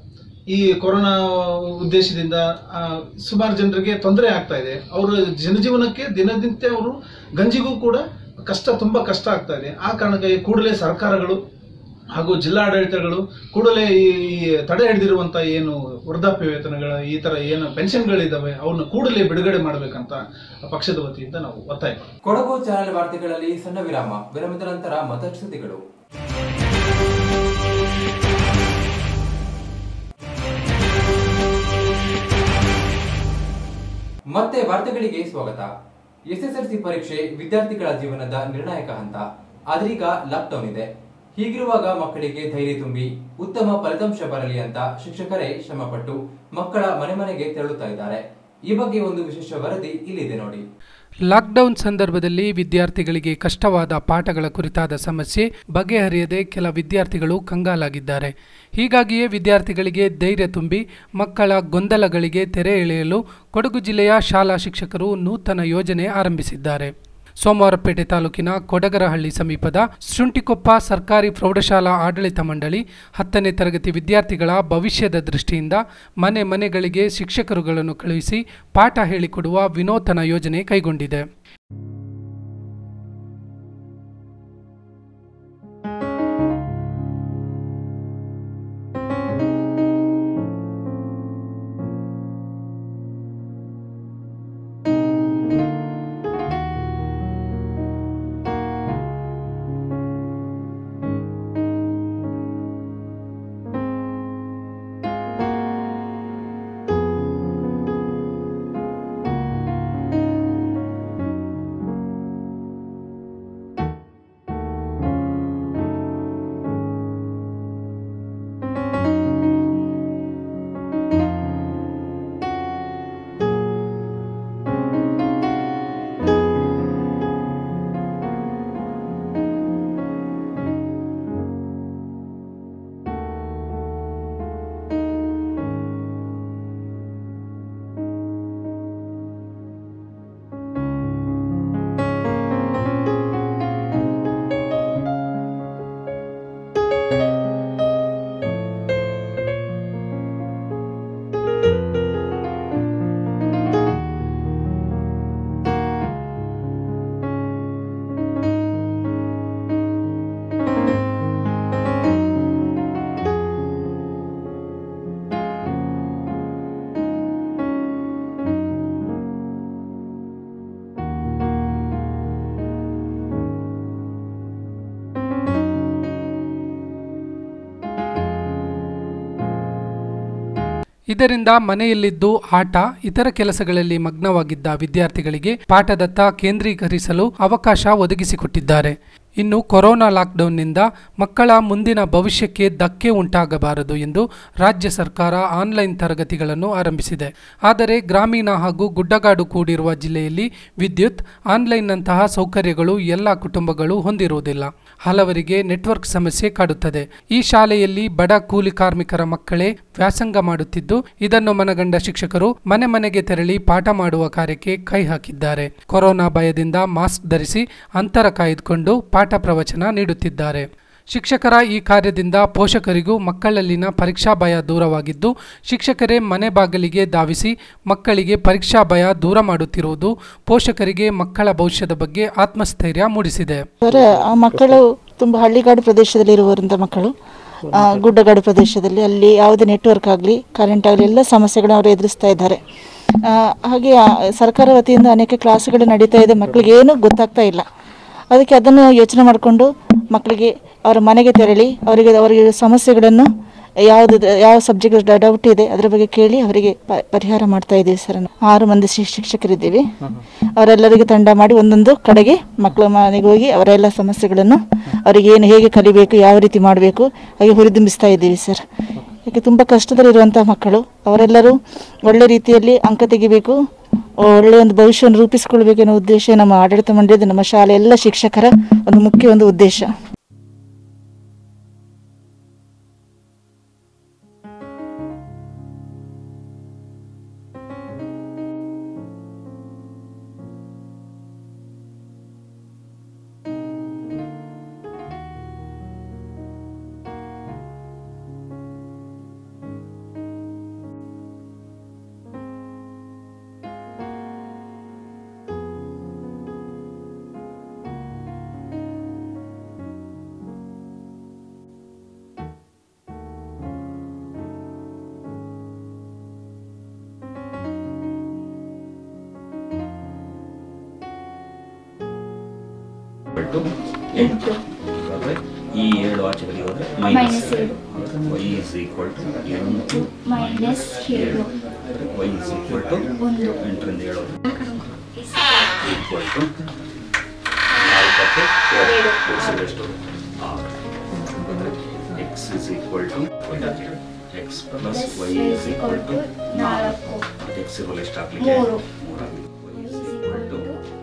Speaker 9: ಈ ಕೊರೋನಾ ಉದ್ದೇಶದಿಂದ ಆ, ಸುಮಾರು ಜನರಿಗೆ ತೊಂದರೆ ಆಗ್ತಾ ಇದೆ ಅವರ ಜನಜೀವನಕ್ಕೆ ದಿನನಿತ್ಯ ಅವರು ಗಂಜಿಗೂ ಕೂಡ ಕಷ್ಟ ತುಂಬಾ ಕಷ್ಟ ಆಗ್ತಾ ಇದೆ ಆ ಕಾರಣಕ್ಕಾಗಿ ಕೂಡಲೇ ಸರ್ಕಾರಗಳು ಹಾಗೂ ಜಿಲ್ಲಾಡಳಿತಗಳು ಕೂಡಲೇ ಈ ಈ ತಡೆ ಹಿಡಿದಿರುವಂತ ಏನು ವೃದ್ಧಾಪ್ಯ ವೇತನಗಳ ಈ ತರ ಏನು ಪೆನ್ಷನ್ಗಳಿದಾವೆ ಅವನ್ನ ಕೂಡಲೇ ಬಿಡುಗಡೆ ಮಾಡಬೇಕಂತ ಪಕ್ಷದ ವತಿಯಿಂದ ನಾವು ಒತ್ತಾಯ ಮಾಡ್ತೀವಿ.
Speaker 2: ಕೊಡಗು ಚಾನೆಲ್ ವಾರ್ತೆಗಳಲ್ಲಿ ಸಣ್ಣ ವಿರಾಮ ವಿರಾಮದ ನಂತರ ಮತ್ತಷ್ಟು ಸುದ್ದಿಗಳು ಮತ್ತೆ ವಾರ್ತೆಗಳಿಗೆ ಸ್ವಾಗತ ಎಸ್ಎಸ್ಎಲ್ಸಿ ಪರೀಕ್ಷೆ ವಿದ್ಯಾರ್ಥಿಗಳ ಜೀವನದ ನಿರ್ಣಾಯಕ ಹಂತ ಆದ್ರೀಗ ಲಾಕ್ಡೌನ್ ಇದೆ ಹೀಗಿರುವಾಗ ಮಕ್ಕಳಿಗೆ ಧೈರ್ಯ ತುಂಬಿ ಉತ್ತಮ ಫಲಿತಾಂಶ ಬರಲಿ ಅಂತ ಶಿಕ್ಷಕರೇ ಶ್ರಮಪಟ್ಟು ಮಕ್ಕಳ ಮನೆ ಮನೆಗೆ ತೆರಳುತ್ತಾ ಇದ್ದಾರೆ ಈ ಬಗ್ಗೆ ಒಂದು ವಿಶೇಷ ವರದಿ ಇಲ್ಲಿದೆ ನೋಡಿ
Speaker 7: ಲಾಕ್ಡೌನ್ ಸಂದರ್ಭದಲ್ಲಿ ವಿದ್ಯಾರ್ಥಿಗಳಿಗೆ ಕಷ್ಟವಾದ ಪಾಠಗಳ ಕುರಿತಾದ ಸಮಸ್ಯೆ ಬಗೆಹರಿಯದೆ ಕೆಲ ವಿದ್ಯಾರ್ಥಿಗಳು ಕಂಗಾಲಾಗಿದ್ದಾರೆ ಹೀಗಾಗಿಯೇ ವಿದ್ಯಾರ್ಥಿಗಳಿಗೆ ಧೈರ್ಯ ತುಂಬಿ ಮಕ್ಕಳ ಗೊಂದಲಗಳಿಗೆ ತೆರೆ ಎಳೆಯಲು ಕೊಡಗು ಜಿಲ್ಲೆಯ ಶಾಲಾ ಶಿಕ್ಷಕರು ನೂತನ ಯೋಜನೆ ಆರಂಭಿಸಿದ್ದಾರೆ ಸೋಮವಾರಪೇಟೆ ತಾಲೂಕಿನ ಕೊಡಗರಹಳ್ಳಿ ಸಮೀಪದ ಶುಂಠಿಕೊಪ್ಪ ಸರ್ಕಾರಿ ಪ್ರೌಢಶಾಲಾ ಆಡಳಿತ ಮಂಡಳಿ ಹತ್ತನೇ ತರಗತಿ ವಿದ್ಯಾರ್ಥಿಗಳ ಭವಿಷ್ಯದ ದೃಷ್ಟಿಯಿಂದ ಮನೆ ಮನೆಗಳಿಗೆ ಶಿಕ್ಷಕರುಗಳನ್ನು ಕಳುಹಿಸಿ ಪಾಠ ಹೇಳಿಕೊಡುವ ವಿನೂತನ ಯೋಜನೆ ಕೈಗೊಂಡಿದೆ ಇದರಿಂದ ಮನೆಯಲ್ಲಿದ್ದು ಆಟ ಇತರ ಕೆಲಸಗಳಲ್ಲಿ ಮಗ್ನವಾಗಿದ್ದ ವಿದ್ಯಾರ್ಥಿಗಳಿಗೆ ಪಾಠದತ್ತ ಕೇಂದ್ರೀಕರಿಸಲು ಅವಕಾಶ ಒದಗಿಸಿಕೊಟ್ಟಿದ್ದಾರೆ ಇನ್ನು ಕೊರೋನಾ ಲಾಕ್ಡೌನ್ನಿಂದ ಮಕ್ಕಳ ಮುಂದಿನ ಭವಿಷ್ಯಕ್ಕೆ ಧಕ್ಕೆ ಉಂಟಾಗಬಾರದು ಎಂದು ರಾಜ್ಯ ಸರ್ಕಾರ ಆನ್ಲೈನ್ ತರಗತಿಗಳನ್ನು ಆರಂಭಿಸಿದೆ ಆದರೆ ಗ್ರಾಮೀಣ ಹಾಗೂ ಗುಡ್ಡಗಾಡು ಕೂಡಿರುವ ಜಿಲ್ಲೆಯಲ್ಲಿ ವಿದ್ಯುತ್ ಆನ್ಲೈನ್ನಂತಹ ಸೌಕರ್ಯಗಳು ಎಲ್ಲ ಕುಟುಂಬಗಳು ಹೊಂದಿರುವುದಿಲ್ಲ ಹಲವರಿಗೆ ನೆಟ್ವರ್ಕ್ ಸಮಸ್ಯೆ ಕಾಡುತ್ತದೆ ಈ ಶಾಲೆಯಲ್ಲಿ ಬಡ ಕೂಲಿ ಕಾರ್ಮಿಕರ ಮಕ್ಕಳೇ ವ್ಯಾಸಂಗ ಮಾಡುತ್ತಿದ್ದು ಇದನ್ನು ಮನಗಂಡ ಶಿಕ್ಷಕರು ಮನೆ ಮನೆಗೆ ತೆರಳಿ ಪಾಠ ಮಾಡುವ ಕಾರ್ಯಕ್ಕೆ ಕೈ ಹಾಕಿದ್ದಾರೆ ಕೊರೋನಾ ಭಯದಿಂದ ಮಾಸ್ಕ್ ಧರಿಸಿ ಅಂತರ ಕಾಯ್ದುಕೊಂಡು ಪಾಠ ಪ್ರವಚನ ನೀಡುತ್ತಿದ್ದಾರೆ ಶಿಕ್ಷಕರ ಈ ಕಾರ್ಯದಿಂದ ಪೋಷಕರಿಗೂ ಮಕ್ಕಳಲ್ಲಿನ ಪರೀಕ್ಷಾ ಭಯ ದೂರವಾಗಿದ್ದು ಶಿಕ್ಷಕರೇ ಮನೆ ಬಾಗಿಲಿಗೆ ಧಾವಿಸಿ ಮಕ್ಕಳಿಗೆ ಪರೀಕ್ಷಾ ಭಯ ದೂರ ಮಾಡುತ್ತಿರುವುದು ಪೋಷಕರಿಗೆ ಮಕ್ಕಳ ಭವಿಷ್ಯದ ಬಗ್ಗೆ ಆತ್ಮಸ್ಥೈರ್ಯ ಮೂಡಿಸಿದೆ
Speaker 10: ಅವರ ಆ ಮಕ್ಕಳು ತುಂಬ ಹಳ್ಳಿಗಾಡು ಪ್ರದೇಶದಲ್ಲಿ ಇರುವಂಥ ಮಕ್ಕಳು ಆ, ಗುಡ್ಡಗಾಡು ಪ್ರದೇಶದಲ್ಲಿ ಅಲ್ಲಿ ಯಾವುದೇ ನೆಟ್ವರ್ಕ್ ಆಗಲಿ ಕರೆಂಟ್ ಆಗಲಿ ಎಲ್ಲ ಸಮಸ್ಯೆಗಳನ್ನ ಅವರು ಎದುರಿಸ್ತಾ ಇದ್ದಾರೆ ಆ, ಹಾಗೆ ಆ, ಸರ್ಕಾರ ವತಿಯಿಂದ ಅನೇಕ ಕ್ಲಾಸ್ಗಳು ನಡೀತಾ ಇದೆ ಮಕ್ಕಳಿಗೆ ಏನೂ ಗೊತ್ತಾಗ್ತಾ ಇಲ್ಲ ಅದಕ್ಕೆ ಅದನ್ನು ಯೋಚನೆ ಮಾಡಿಕೊಂಡು ಮಕ್ಕಳಿಗೆ ಅವರ ಮನೆಗೆ ತೆರಳಿ ಅವರಿಗೆ ಅವರಿಗೆ ಸಮಸ್ಯೆಗಳನ್ನು ಯಾವುದು ಯಾವ ಸಬ್ಜೆಕ್ಟ್ ಡೌಟ್ ಇದೆ ಅದರ ಬಗ್ಗೆ ಕೇಳಿ ಅವರಿಗೆ ಪ- ಪರಿಹಾರ ಮಾಡ್ತಾ ಇದ್ದೀವಿ ಸರ್ ನಾವು. ಆರು ಮಂದಿ ಶಿ- ಶಿಕ್ಷಕರಿದ್ದೀವಿ ಅವರೆಲ್ಲರಿಗೆ ತಂಡ ಮಾಡಿ ಒಂದೊಂದು ಕಡೆಗೆ ಮಕ್ಕಳ ಮನೆಗೆ ಹೋಗಿ ಅವರೆಲ್ಲ ಸಮಸ್ಯೆಗಳನ್ನು ಅವರಿಗೆ ಏನು ಹೇಗೆ ಕಲಿಬೇಕು ಯಾವ ರೀತಿ ಮಾಡಬೇಕು ಹಾಗೆ ಹುರಿದುಂಬಿಸ್ತಾ ಇದ್ದೀವಿ ಸರ್ ಯಾಕೆ ತುಂಬ ಕಷ್ಟದಲ್ಲಿರುವಂಥ ಮಕ್ಕಳು ಅವರೆಲ್ಲರೂ ಒಳ್ಳೆ ರೀತಿಯಲ್ಲಿ ಅಂಕ ತೆಗಿಬೇಕು ಒಳ್ಳೆಯ ಒಂದು ಭವಿಷ್ಯವನ್ನು ರೂಪಿಸಿಕೊಳ್ಬೇಕೆನ್ನೋ ಉದ್ದೇಶ ನಮ್ಮ ಆಡಳಿತ ಮಂಡಳಿದ ನಮ್ಮ ಶಾಲೆ ಎಲ್ಲ ಶಿಕ್ಷಕರ ಒಂದು ಮುಖ್ಯ ಒಂದು ಉದ್ದೇಶ
Speaker 11: ಟು ಎಂಟು ಹಾಗಾದ್ರೆ ಈ ಏಳು ಆಚೆಗೆ ಹೋದರೆ minus y is equal to ಎಂಟು
Speaker 12: ಮೈನಸ್ ಏಳು
Speaker 11: ವೈ ಇಸ್ ಈಕ್ವಲ್ ಟು
Speaker 12: ಒಂದು
Speaker 11: ಎಂಟರಿಂದ ಏಳು ಈಕ್ವಲ್ ಟು ನಾಲ್ಕಕ್ಕೆ ಎರಡು ಎಷ್ಟು ಆರು x is equal to x plus y is equal to
Speaker 12: ನಾಲ್ಕು
Speaker 11: ಎಕ್ಸ್ ಇರೋಲ್ಲ ಎಷ್ಟು ಹಾಕ್ಲಿಕ್ಕೆ
Speaker 12: ಮೂರು.
Speaker 11: ಮೂರಾಗಲಿ ವೈ ಇಸ್ ಈಕ್ವಲ್ ಟು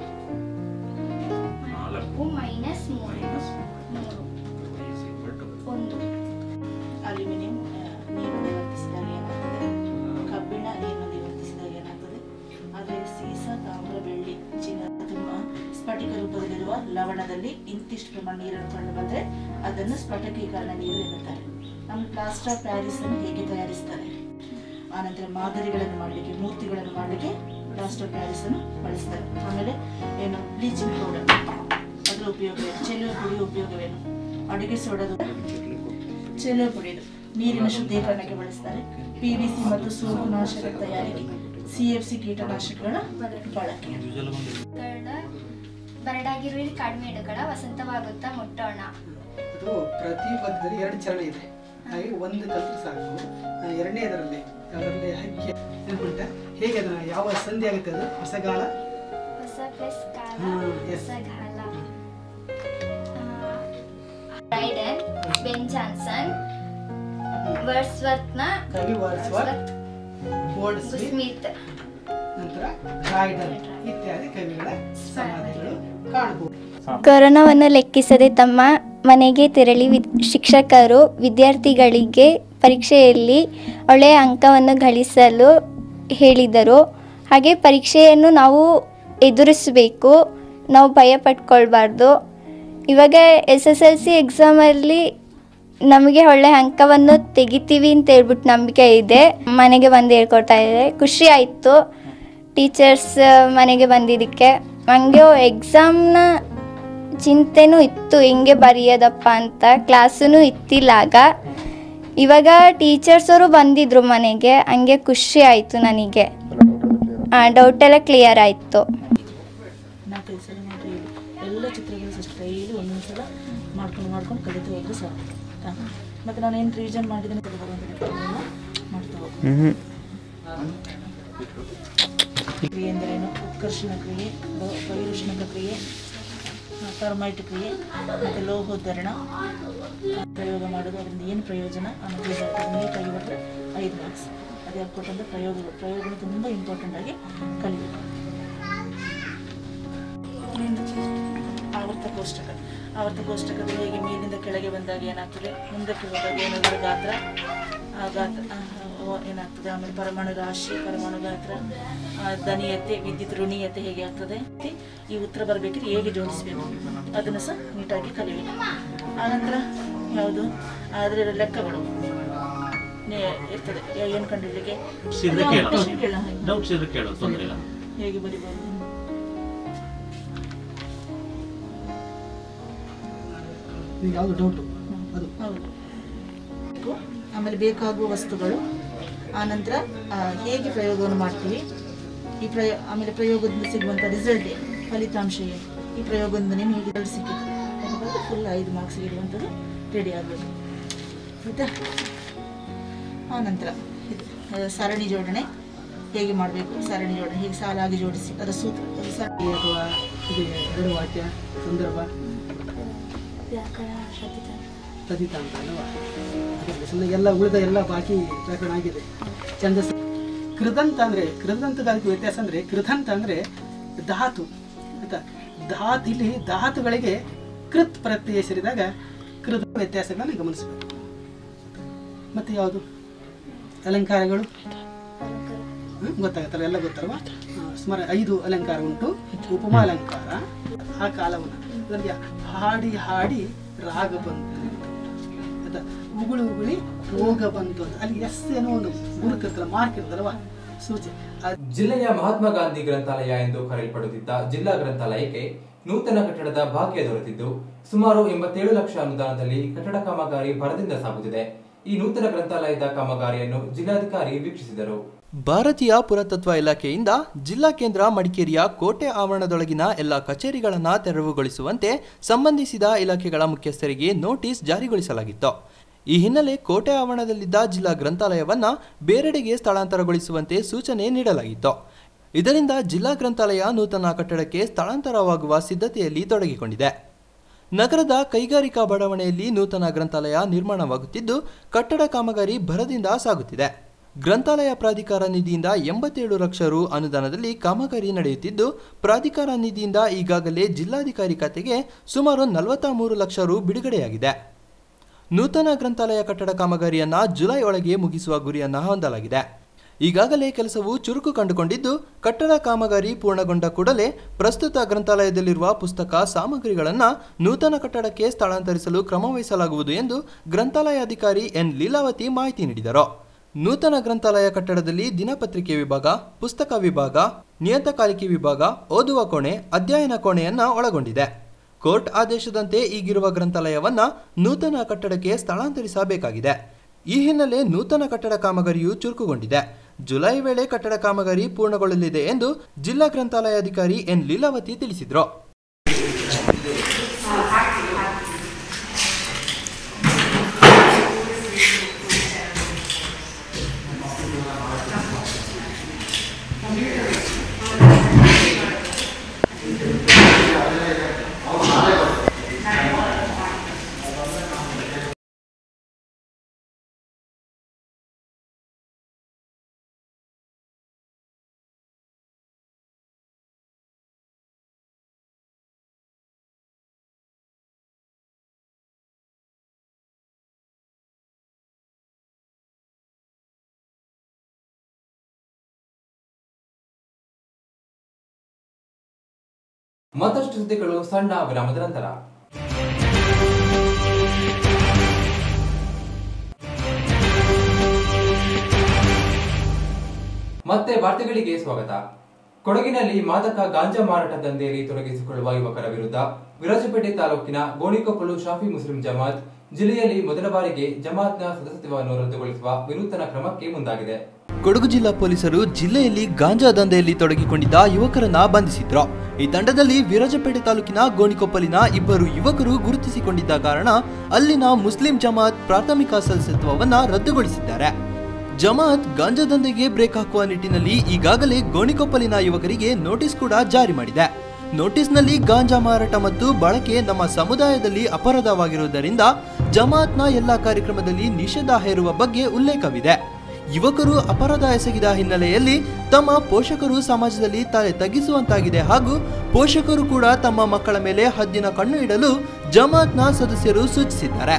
Speaker 11: ನಾಲ್ಕು
Speaker 12: ಮೈನಸ್ ಮೂರು
Speaker 11: ಮೈನಸ್
Speaker 12: ಮೂರು
Speaker 11: ವೈ ಇಸ್ ಈಕ್ವಲ್ ಟು
Speaker 12: ಒಂದು
Speaker 10: ಅಲ್ಯೂಮಿನಿಯಂ ನೀರು ನಿವರ್ತಿಸಿದಾಗ ಏನಾಗ್ತದೆ ಕಬ್ಬಿಣ ನೀರನ್ನು ನಿವರ್ತಿಸಿದಾಗ ಏನಾಗ್ತದೆ ಆದರೆ ಸೀಸ ತಾಮ್ರ ಬೆಳ್ಳಿ ಚಿನ್ನ ಅಥವಾ ಸ್ಫಟಿಕ ರೂಪದಲ್ಲಿರುವ ಲವಣದಲ್ಲಿ ಇಂತಿಷ್ಟು ಪ್ರಮಾಣ ನೀರನ್ನು ಕಂಡು ಬಂದರೆ ಅದನ್ನು ಸ್ಫಟಿಕೀಕರಣ ನೀರು ಎನ್ನುತ್ತಾರೆ ನಮ್ಮ ಪ್ಲಾಸ್ಟರ್ ಆಫ್ ಪ್ಯಾರಿಸ್ ಅನ್ನು ಹೇಗೆ ತಯಾರಿಸ್ತಾರೆ ಆನಂತರ ಮಾದರಿಗಳನ್ನು ಮಾಡಲಿಕ್ಕೆ ಮೂರ್ತಿಗಳನ್ನು ಮಾಡಲಿಕ್ಕೆ ಪ್ಲಾಸ್ಟರ್ ಆಫ್ ಪ್ಯಾರಿಸ್ ಅನ್ನು ಬಳಸ್ತಾರೆ ಆಮೇಲೆ ಏನು ಬ್ಲೀಚಿಂಗ್ ಪೌಡರ್ ಅದರ ಉಪಯೋಗವೇನು ಚೆಲುವೆ ಪುಡಿ ಉಪಯೋಗವೇನು ಅಡುಗೆ ಸೋಡದ ಚೆಲುವೆ ಪುಡಿದು ನೀರಿನ ಶುದ್ಧೀಕರಣಕ್ಕೆ ಬಳಸ್ತಾರೆ ಪಿ ವಿ ಸಿ ಮತ್ತು ಸೋಂಕು ನಾಶಕ ತಯಾರಿಕೆ ಸಿ ಎಫ್ ಸಿ ಕೀಟನಾಶಕಗಳ ಬಳಕೆ
Speaker 12: ಬರಡಾಗಿರುವ ಕಡಿಮೆ ಇಡಗಳ ವಸಂತವಾಗುತ್ತಾ ಮುಟ್ಟೋಣ
Speaker 13: ಅದು ಪ್ರತಿ ಪದ್ಯದಲ್ಲಿ ಎರಡು ಚರಣ ಇದೆ ಹಾಗೆ ಒಂದು ಕಲ್ತ್ರೆ ಸಾಕು ಆ, ಎರಡನೇದರಲ್ಲಿ ಅದರಲ್ಲಿ ಹಕ್ಕಿ ನೆನ್ಪುಂಟ ಹೇಗೆ ಅದನ್ನ ಯಾವ ಸಂಧಿ ಆಗುತ್ತೆ ಅದು ಹೊಸಗಾಲ
Speaker 12: ಹೊಸ ಪ್ಲಸ್ ಕಾಲ
Speaker 13: ಹಾ, yes.
Speaker 12: ಹೊಸ ಕಾಲ ರೈಡನ್ ಬೆನ್ ಜಾನ್ಸನ್ ವರ್ಡ್ಸ್ವರ್ತ್ನ
Speaker 13: ಕವಿ ವರ್ಡ್ಸ್ವರ್ತ್, ವರ್ಡ್
Speaker 12: ಸ್ಮಿತ್
Speaker 13: ನಂತರ ಡ್ರೈಡನ್ ಇತ್ಯಾದಿ ಕವಿಗಳ ಸಮಾಧಿಗಳು ಕಾಣಬಹುದು
Speaker 12: ಕೊರೋನಾವನ್ನು ಲೆಕ್ಕಿಸದೆ ತಮ್ಮ ಮನೆಗೆ ತೆರಳಿ ವಿದ್ ಶಿಕ್ಷಕರು ವಿದ್ಯಾರ್ಥಿಗಳಿಗೆ ಪರೀಕ್ಷೆಯಲ್ಲಿ ಒಳ್ಳೆಯ ಅಂಕವನ್ನು ಗಳಿಸಲು ಹೇಳಿದರು ಹಾಗೆ ಪರೀಕ್ಷೆಯನ್ನು ನಾವು ಎದುರಿಸಬೇಕು ನಾವು ಭಯ ಪಟ್ಕೊಳ್ಬಾರ್ದು ಇವಾಗ ಎಸ್ ಎಸ್ ಎಲ್ ಸಿ ಎಕ್ಸಾಮಲ್ಲಿ ನಮಗೆ ಒಳ್ಳೆ ಅಂಕವನ್ನು ತೆಗಿತೀವಿ ಅಂತ ಹೇಳ್ಬಿಟ್ಟು ನಂಬಿಕೆ ಇದೆ ಮನೆಗೆ ಬಂದು ಹೇಳ್ಕೊಡ್ತಾ ಇದೆ ಖುಷಿ ಆಯಿತು ಟೀಚರ್ಸ್ ಮನೆಗೆ ಬಂದಿದ್ದಕ್ಕೆ ಹಂಗೆ ಎಕ್ಸಾಮ್ನ ಚಿಂತೆನೂ ಇತ್ತು ಹಿಂಗೆ ಬರೆಯೋದಪ್ಪ ಅಂತ ಕ್ಲಾಸೂ ಇತ್ತಿಲ್ಲಾಗ ಇವಾಗ ಟೀಚರ್ಸ್ ಅವರು ಬಂದಿದ್ರು ಮನೆಗೆ ಹಂಗೆ ಖುಷಿ ಆಯಿತು ನನಗೆ ಡೌಟ್ ಎಲ್ಲ ಕ್ಲಿಯರ್ ಆಯಿತು
Speaker 10: ನಾಲ್ಕೈದು ಸಲ ಮಾತ್ರ ಹೇಳಿ ಎಲ್ಲ ಚಿತ್ರಗಳು ಅಷ್ಟು ಡೈಲಿ ಒಂದೊಂದು ಸಲ ಮಾಡ್ಕೊಂಡು ಮಾಡ್ಕೊಂಡು ಕಲಿತು ಹೋದ್ರೆ ಸಾಕು ಆಯ್ತಾ? ಮತ್ತೆ ನಾನು ಏನು ರಿವಿಷನ್ ಮಾಡಿದ್ದೇನೆ ಬರುವಂಥ ಮಾಡ್ತಾ ಹೋಗ್ತೀನಿ ಕ್ರಿಯೆ ಎಂದರೇನು ಉತ್ಕರ್ಷಣ ಕ್ರಿಯೆ ಬ- ಬಹಿರುಷ್ಣಕ ಕ್ರಿಯೆ ಟರ್ಮೈಟ್ ಕ್ರಿಯೆ ಮತ್ತು ಲೋಹೋದ್ಧರಣ ಪ್ರಯೋಗ ಮಾಡೋದು ಅದರಿಂದ ಏನು ಪ್ರಯೋಜನ ಅನ್ನೋದು ನೀಟಾಗಿ ಬರ್ತದೆ ಐದು ಮಾರ್ಕ್ಸ್ ಅದು ಯಾಕೆ ಕೊಟ್ಟಂದ್ರೆ ಪ್ರಯೋಗಗಳು ಪ್ರಯೋಗಗಳು ತುಂಬ ಇಂಪಾರ್ಟೆಂಟ್ ಆಗಿ ಕಲಿಬೇಕು ಆವರ್ತ ಕೋಷ್ಟಕ ಆವರ್ತ ಕೋಷ್ಟಕದಲ್ಲಿ ಹೇಗೆ ಮೇಲಿಂದ ಕೆಳಗೆ ಬಂದಾಗ ಏನಾಗ್ತದೆ ಮುಂದಕ್ಕೆ ಹೋದಾಗ ಏನಾದರೂ ಗಾತ್ರ ಆ ಗಾತ್ರ ಆ, ಆ, ಏನಾಗ್ತದೆ ಆಮೇಲೆ ಪರಮಾಣು ರಾಶಿ ಪರಮಾಣು ಗಾತ್ರ ಆ, ಧನಿಯತೆ ವಿದ್ಯುತ್ ಋಣೀಯತೆ ಹೇಗೆ ಆಗ್ತದೆ ಮತ್ತೆ ಈ ಉತ್ತರ ಬರಬೇಕಿದ್ರೆ ಹೇಗೆ ಜೋಡಿಸಬೇಕು ಅದನ್ನು ಸಹ ನೀಟಾಗಿ ಕಲಿಬೇಕು ಆನಂತರ ಯಾವುದು ಅದರ ಲೆಕ್ಕಗಳು ನೇ- ಇರ್ತದೆ ಏನು ಕಂಡುಹಿಡಿಲಿಕ್ಕೆ
Speaker 11: ಇದ್ರೆ ಕೇಳು.
Speaker 10: ಪ್ರಶ್ನೆ ಕೇಳು.
Speaker 11: Doubts ಇದ್ರೆ ಕೇಳು, ತೊಂದ್ರೆ ಇಲ್ಲ.
Speaker 10: ಹೇಗೆ ಬರಿಬೋದು
Speaker 13: ನಿಮ್ಗೆ ಯಾವುದು ಡೌಟು ಅದು
Speaker 10: ಹೌದು ಆಮೇಲೆ ಬೇಕಾಗುವ ವಸ್ತುಗಳು ಆನಂತರ ಆ, ಹೇಗೆ ಪ್ರಯೋಗವನ್ನು ಮಾಡ್ತೀವಿ ಈ ಪ್ರಯೋ ಆಮೇಲೆ ಪ್ರಯೋಗದಿಂದ ಸಿಗುವಂಥ ರಿಸಲ್ಟ್ ಏನು ಫಲಿತಾಂಶ ಏನು ಈ ಪ್ರಯೋಗದಿಂದ ನಿಮ್ಗೆ ಹೇಗೆ ರಿಸಲ್ಟ್ ಸಿಕ್ಕಿತು ಫುಲ್ ಐದು ಮಾರ್ಕ್ಸ್ ಇರುವಂಥದ್ದು ರೆಡಿ ಆಗಬೇಕು ಆಯಿತಾ ಆನಂತರ ಇದು ಆ, ಸರಣಿ ಜೋಡಣೆ ಹೇಗೆ ಮಾಡಬೇಕು ಸರಣಿ ಜೋಡಣೆ ಹೇಗೆ ಸಾಲಾಗಿ ಜೋಡಿಸಿ ಅದರ ಸೂತ್ರ ಅದು ಸರಣಿ
Speaker 13: ಅಥವಾ ಇದು ಎರಡು ವಾಕ್ಯ ಸಂದರ್ಭ ತದಿತ ಅಂತ ಅಲ್ವಾ ಅದರಲ್ಲಿ ಸುಮ್ಮನೆ ಎಲ್ಲ ಉಳಿದ ಎಲ್ಲ ಬಾಕಿ ವ್ಯಾಕರಣ ಆಗಿದೆ ಛಂದಸ್ ಕೃದಂತ ಅಂದ್ರೆ ಕೃದಂತದ ಅದಕ್ಕೆ ವ್ಯತ್ಯಾಸ ಅಂದ್ರೆ ಕೃದಂತ ಅಂದ್ರೆ ಧಾತು ಆಯ್ತಾ ಧಾತು ಇಲ್ಲಿ ಧಾತುಗಳಿಗೆ ಕೃತ್ ಪ್ರತ್ಯಯ ಸೇರಿದಾಗ ಕೃತ ವ್ಯತ್ಯಾಸಗಳನ್ನು ಗಮನಿಸಬೇಕು ಮತ್ತೆ ಯಾವುದು ಅಲಂಕಾರಗಳು ಹ್ಮ್, ಗೊತ್ತಾಗತ್ತಲ್ಲ ಎಲ್ಲ ಗೊತ್ತಲ್ವಾ ಆ, ಸುಮಾರು ಐದು ಅಲಂಕಾರ ಉಂಟು ಉಪಮಾ ಅಲಂಕಾರ ಆ ಕಾಲವನ್ನು ಅದರಲ್ಲಿ ಹಾಡಿ ಹಾಡಿ ರಾಗ ಬಂತು ಆಯ್ತಾ ಉಗುಳು ಉಗುಳಿ ರೋಗ ಬಂತು ಅಂತ ಅಲ್ಲಿ ಎಸ್ ಏನೋ ಒಂದು ಗುರುತಿರ್ತಲ್ಲ ಮಾರ್ಕ್ ಇರ್ತಲ್ವಾ ಸೂಚಿ ಆ
Speaker 2: ಜಿಲ್ಲೆಯ ಮಹಾತ್ಮ ಗಾಂಧಿ ಗ್ರಂಥಾಲಯ ಎಂದು ಕರೆಯಲ್ಪಡುತ್ತಿದ್ದ ಜಿಲ್ಲಾ ಗ್ರಂಥಾಲಯಕ್ಕೆ ನೂತನ ಕಟ್ಟಡದ ಭಾಗ್ಯ ದೊರೆತಿದ್ದು ಸುಮಾರು ಎಂಬತ್ತೇಳು ಲಕ್ಷ ಅನುದಾನದಲ್ಲಿ ಕಟ್ಟಡ ಕಾಮಗಾರಿ ಭರದಿಂದ ಸಾಗುತ್ತಿದೆ ಈ ನೂತನ ಗ್ರಂಥಾಲಯದ ಕಾಮಗಾರಿಯನ್ನು ಜಿಲ್ಲಾಧಿಕಾರಿ ವೀಕ್ಷಿಸಿದರು
Speaker 4: ಭಾರತೀಯ ಪುರಾತತ್ವ ಇಲಾಖೆಯಿಂದ ಜಿಲ್ಲಾ ಕೇಂದ್ರ ಮಡಿಕೇರಿಯ ಕೋಟೆ ಆವರಣದೊಳಗಿನ ಎಲ್ಲ ಕಚೇರಿಗಳನ್ನು ತೆರವುಗೊಳಿಸುವಂತೆ ಸಂಬಂಧಿಸಿದ ಇಲಾಖೆಗಳ ಮುಖ್ಯಸ್ಥರಿಗೆ ನೋಟಿಸ್ ಜಾರಿಗೊಳಿಸಲಾಗಿತ್ತು ಈ ಹಿನ್ನೆಲೆ ಕೋಟೆ ಆವರಣದಲ್ಲಿದ್ದ ಜಿಲ್ಲಾ ಗ್ರಂಥಾಲಯವನ್ನ ಬೇರೆಡೆಗೆ ಸ್ಥಳಾಂತರಗೊಳಿಸುವಂತೆ ಸೂಚನೆ ನೀಡಲಾಗಿತ್ತು ಇದರಿಂದ ಜಿಲ್ಲಾ ಗ್ರಂಥಾಲಯ ನೂತನ ಕಟ್ಟಡಕ್ಕೆ ಸ್ಥಳಾಂತರವಾಗುವ ಸಿದ್ಧತೆಯಲ್ಲಿ ತೊಡಗಿಕೊಂಡಿದೆ ನಗರದ ಕೈಗಾರಿಕಾ ಬಡಾವಣೆಯಲ್ಲಿ ನೂತನ ಗ್ರಂಥಾಲಯ ನಿರ್ಮಾಣವಾಗುತ್ತಿದ್ದು ಕಟ್ಟಡ ಕಾಮಗಾರಿ ಭರದಿಂದ ಸಾಗುತ್ತಿದೆ ಗ್ರಂಥಾಲಯ ಪ್ರಾಧಿಕಾರ ನಿಧಿಯಿಂದ ಎಂಬತ್ತೇಳು ಲಕ್ಷ ರು ಅನುದಾನದಲ್ಲಿ ಕಾಮಗಾರಿ ನಡೆಯುತ್ತಿದ್ದು ಪ್ರಾಧಿಕಾರ ನಿಧಿಯಿಂದ ಈಗಾಗಲೇ ಜಿಲ್ಲಾಧಿಕಾರಿ ಖಾತೆಗೆ ಸುಮಾರು ನಲವತ್ತ ಮೂರು ಲಕ್ಷ ರು ಬಿಡುಗಡೆಯಾಗಿದೆ ನೂತನ ಗ್ರಂಥಾಲಯ ಕಟ್ಟಡ ಕಾಮಗಾರಿಯನ್ನ ಜುಲೈ ಒಳಗೆ ಮುಗಿಸುವ ಗುರಿಯನ್ನ ಹೊಂದಲಾಗಿದೆ ಈಗಾಗಲೇ ಕೆಲಸವು ಚುರುಕು ಕಂಡುಕೊಂಡಿದ್ದು ಕಟ್ಟಡ ಕಾಮಗಾರಿ ಪೂರ್ಣಗೊಂಡ ಕೂಡಲೇ ಪ್ರಸ್ತುತ ಗ್ರಂಥಾಲಯದಲ್ಲಿರುವ ಪುಸ್ತಕ ಸಾಮಗ್ರಿಗಳನ್ನು ನೂತನ ಕಟ್ಟಡಕ್ಕೆ ಸ್ಥಳಾಂತರಿಸಲು ಕ್ರಮವಹಿಸಲಾಗುವುದು ಎಂದು ಗ್ರಂಥಾಲಯಾಧಿಕಾರಿ ಎನ್ ಲೀಲಾವತಿ ಮಾಹಿತಿ ನೀಡಿದರು ನೂತನ ಗ್ರಂಥಾಲಯ ಕಟ್ಟಡದಲ್ಲಿ ದಿನಪತ್ರಿಕೆ ವಿಭಾಗ ಪುಸ್ತಕ ವಿಭಾಗ ನಿಯತಕಾಲಿಕೆ ವಿಭಾಗ ಓದುವ ಕೋಣೆ ಅಧ್ಯಯನ ಕೋಣೆಯನ್ನ ಒಳಗೊಂಡಿದೆ ಕೋರ್ಟ್ ಆದೇಶದಂತೆ ಈಗಿರುವ ಗ್ರಂಥಾಲಯವನ್ನ ನೂತನ ಕಟ್ಟಡಕ್ಕೆ ಸ್ಥಳಾಂತರಿಸಬೇಕಾಗಿದೆ ಈ ಹಿನ್ನೆಲೆ ನೂತನ ಕಟ್ಟಡ ಕಾಮಗಾರಿಯು ಚುರುಕುಗೊಂಡಿದೆ ಜುಲೈ ವೇಳೆ ಕಟ್ಟಡ ಕಾಮಗಾರಿ ಪೂರ್ಣಗೊಳ್ಳಲಿದೆ ಎಂದು ಜಿಲ್ಲಾ ಗ್ರಂಥಾಲಯಾಧಿಕಾರಿ ಎನ್ ಲೀಲಾವತಿ ತಿಳಿಸಿದರು
Speaker 2: ಮತ್ತಷ್ಟು ಸುದ್ದಿಗಳು ಸಣ್ಣ ವಿರಾಮದ ನಂತರ ಮತ್ತೆ ವಾರ್ತೆಗಳಿಗೆ ಸ್ವಾಗತ ಕೊಡಗಿನಲ್ಲಿ ಮಾದಕ ಗಾಂಜಾ ಮಾರಾಟ ದಂಧೆಯಲ್ಲಿ ತೊಡಗಿಸಿಕೊಳ್ಳುವ ಯುವಕರ ವಿರುದ್ಧ ವಿರಾಜಪೇಟೆ ತಾಲೂಕಿನ ಗೋಣಿಕೊಪ್ಪಲು ಶಾಫಿ ಮುಸ್ಲಿಂ ಜಮಾತ್ ಜಿಲ್ಲೆಯಲ್ಲಿ ಮೊದಲ ಬಾರಿಗೆ ಜಮಾತ್ನ ಸದಸ್ಯತ್ವವನ್ನು ರದ್ದುಗೊಳಿಸುವ ವಿನೂತನ ಕ್ರಮಕ್ಕೆ ಮುಂದಾಗಿದೆ
Speaker 4: ಕೊಡಗು ಜಿಲ್ಲಾ ಪೊಲೀಸರು ಜಿಲ್ಲೆಯಲ್ಲಿ ಗಾಂಜಾ ದಂಧೆಯಲ್ಲಿ ತೊಡಗಿಕೊಂಡಿದ್ದ ಯುವಕರನ್ನ ಬಂಧಿಸಿದ್ರು ಈ ತಂಡದಲ್ಲಿ ವಿರಾಜಪೇಟೆ ತಾಲೂಕಿನ ಗೋಣಿಕೊಪ್ಪಲಿನ ಇಬ್ಬರು ಯುವಕರು ಗುರುತಿಸಿಕೊಂಡಿದ್ದ ಕಾರಣ ಅಲ್ಲಿನ ಮುಸ್ಲಿಂ ಜಮಾತ್ ಪ್ರಾಥಮಿಕ ಸದಸ್ಯತ್ವವನ್ನ ರದ್ದುಗೊಳಿಸಿದ್ದಾರೆ ಜಮಾತ್ ಗಾಂಜಾ ದಂಧೆಗೆ ಬ್ರೇಕ್ ಹಾಕುವ ನಿಟ್ಟಿನಲ್ಲಿ ಈಗಾಗಲೇ ಗೋಣಿಕೊಪ್ಪಲಿನ ಯುವಕರಿಗೆ ನೋಟಿಸ್ ಕೂಡ ಜಾರಿ ಮಾಡಿದೆ ನೋಟಿಸ್ನಲ್ಲಿ ಗಾಂಜಾ ಮಾರಾಟ ಮತ್ತು ಬಳಕೆ ನಮ್ಮ ಸಮುದಾಯದಲ್ಲಿ ಅಪರಾಧವಾಗಿರುವುದರಿಂದ ಜಮಾತ್ನ ಎಲ್ಲಾ ಕಾರ್ಯಕ್ರಮದಲ್ಲಿ ನಿಷೇಧ ಹೇರುವ ಬಗ್ಗೆ ಉಲ್ಲೇಖವಿದೆ ಯುವಕರು ಅಪರಾಧ ಎಸಗಿದ ಹಿನ್ನೆಲೆಯಲ್ಲಿ ತಮ್ಮ ಪೋಷಕರು ಸಮಾಜದಲ್ಲಿ ತಲೆ ತಗ್ಗಿಸುವಂತಾಗಿದೆ ಹಾಗೂ ಪೋಷಕರು ಕೂಡ ತಮ್ಮ ಮಕ್ಕಳ ಮೇಲೆ ಹದ್ದಿನ ಕಣ್ಣು ಇಡಲು ಜಮಾತ್ನ ಸದಸ್ಯರು ಸೂಚಿಸಿದ್ದಾರೆ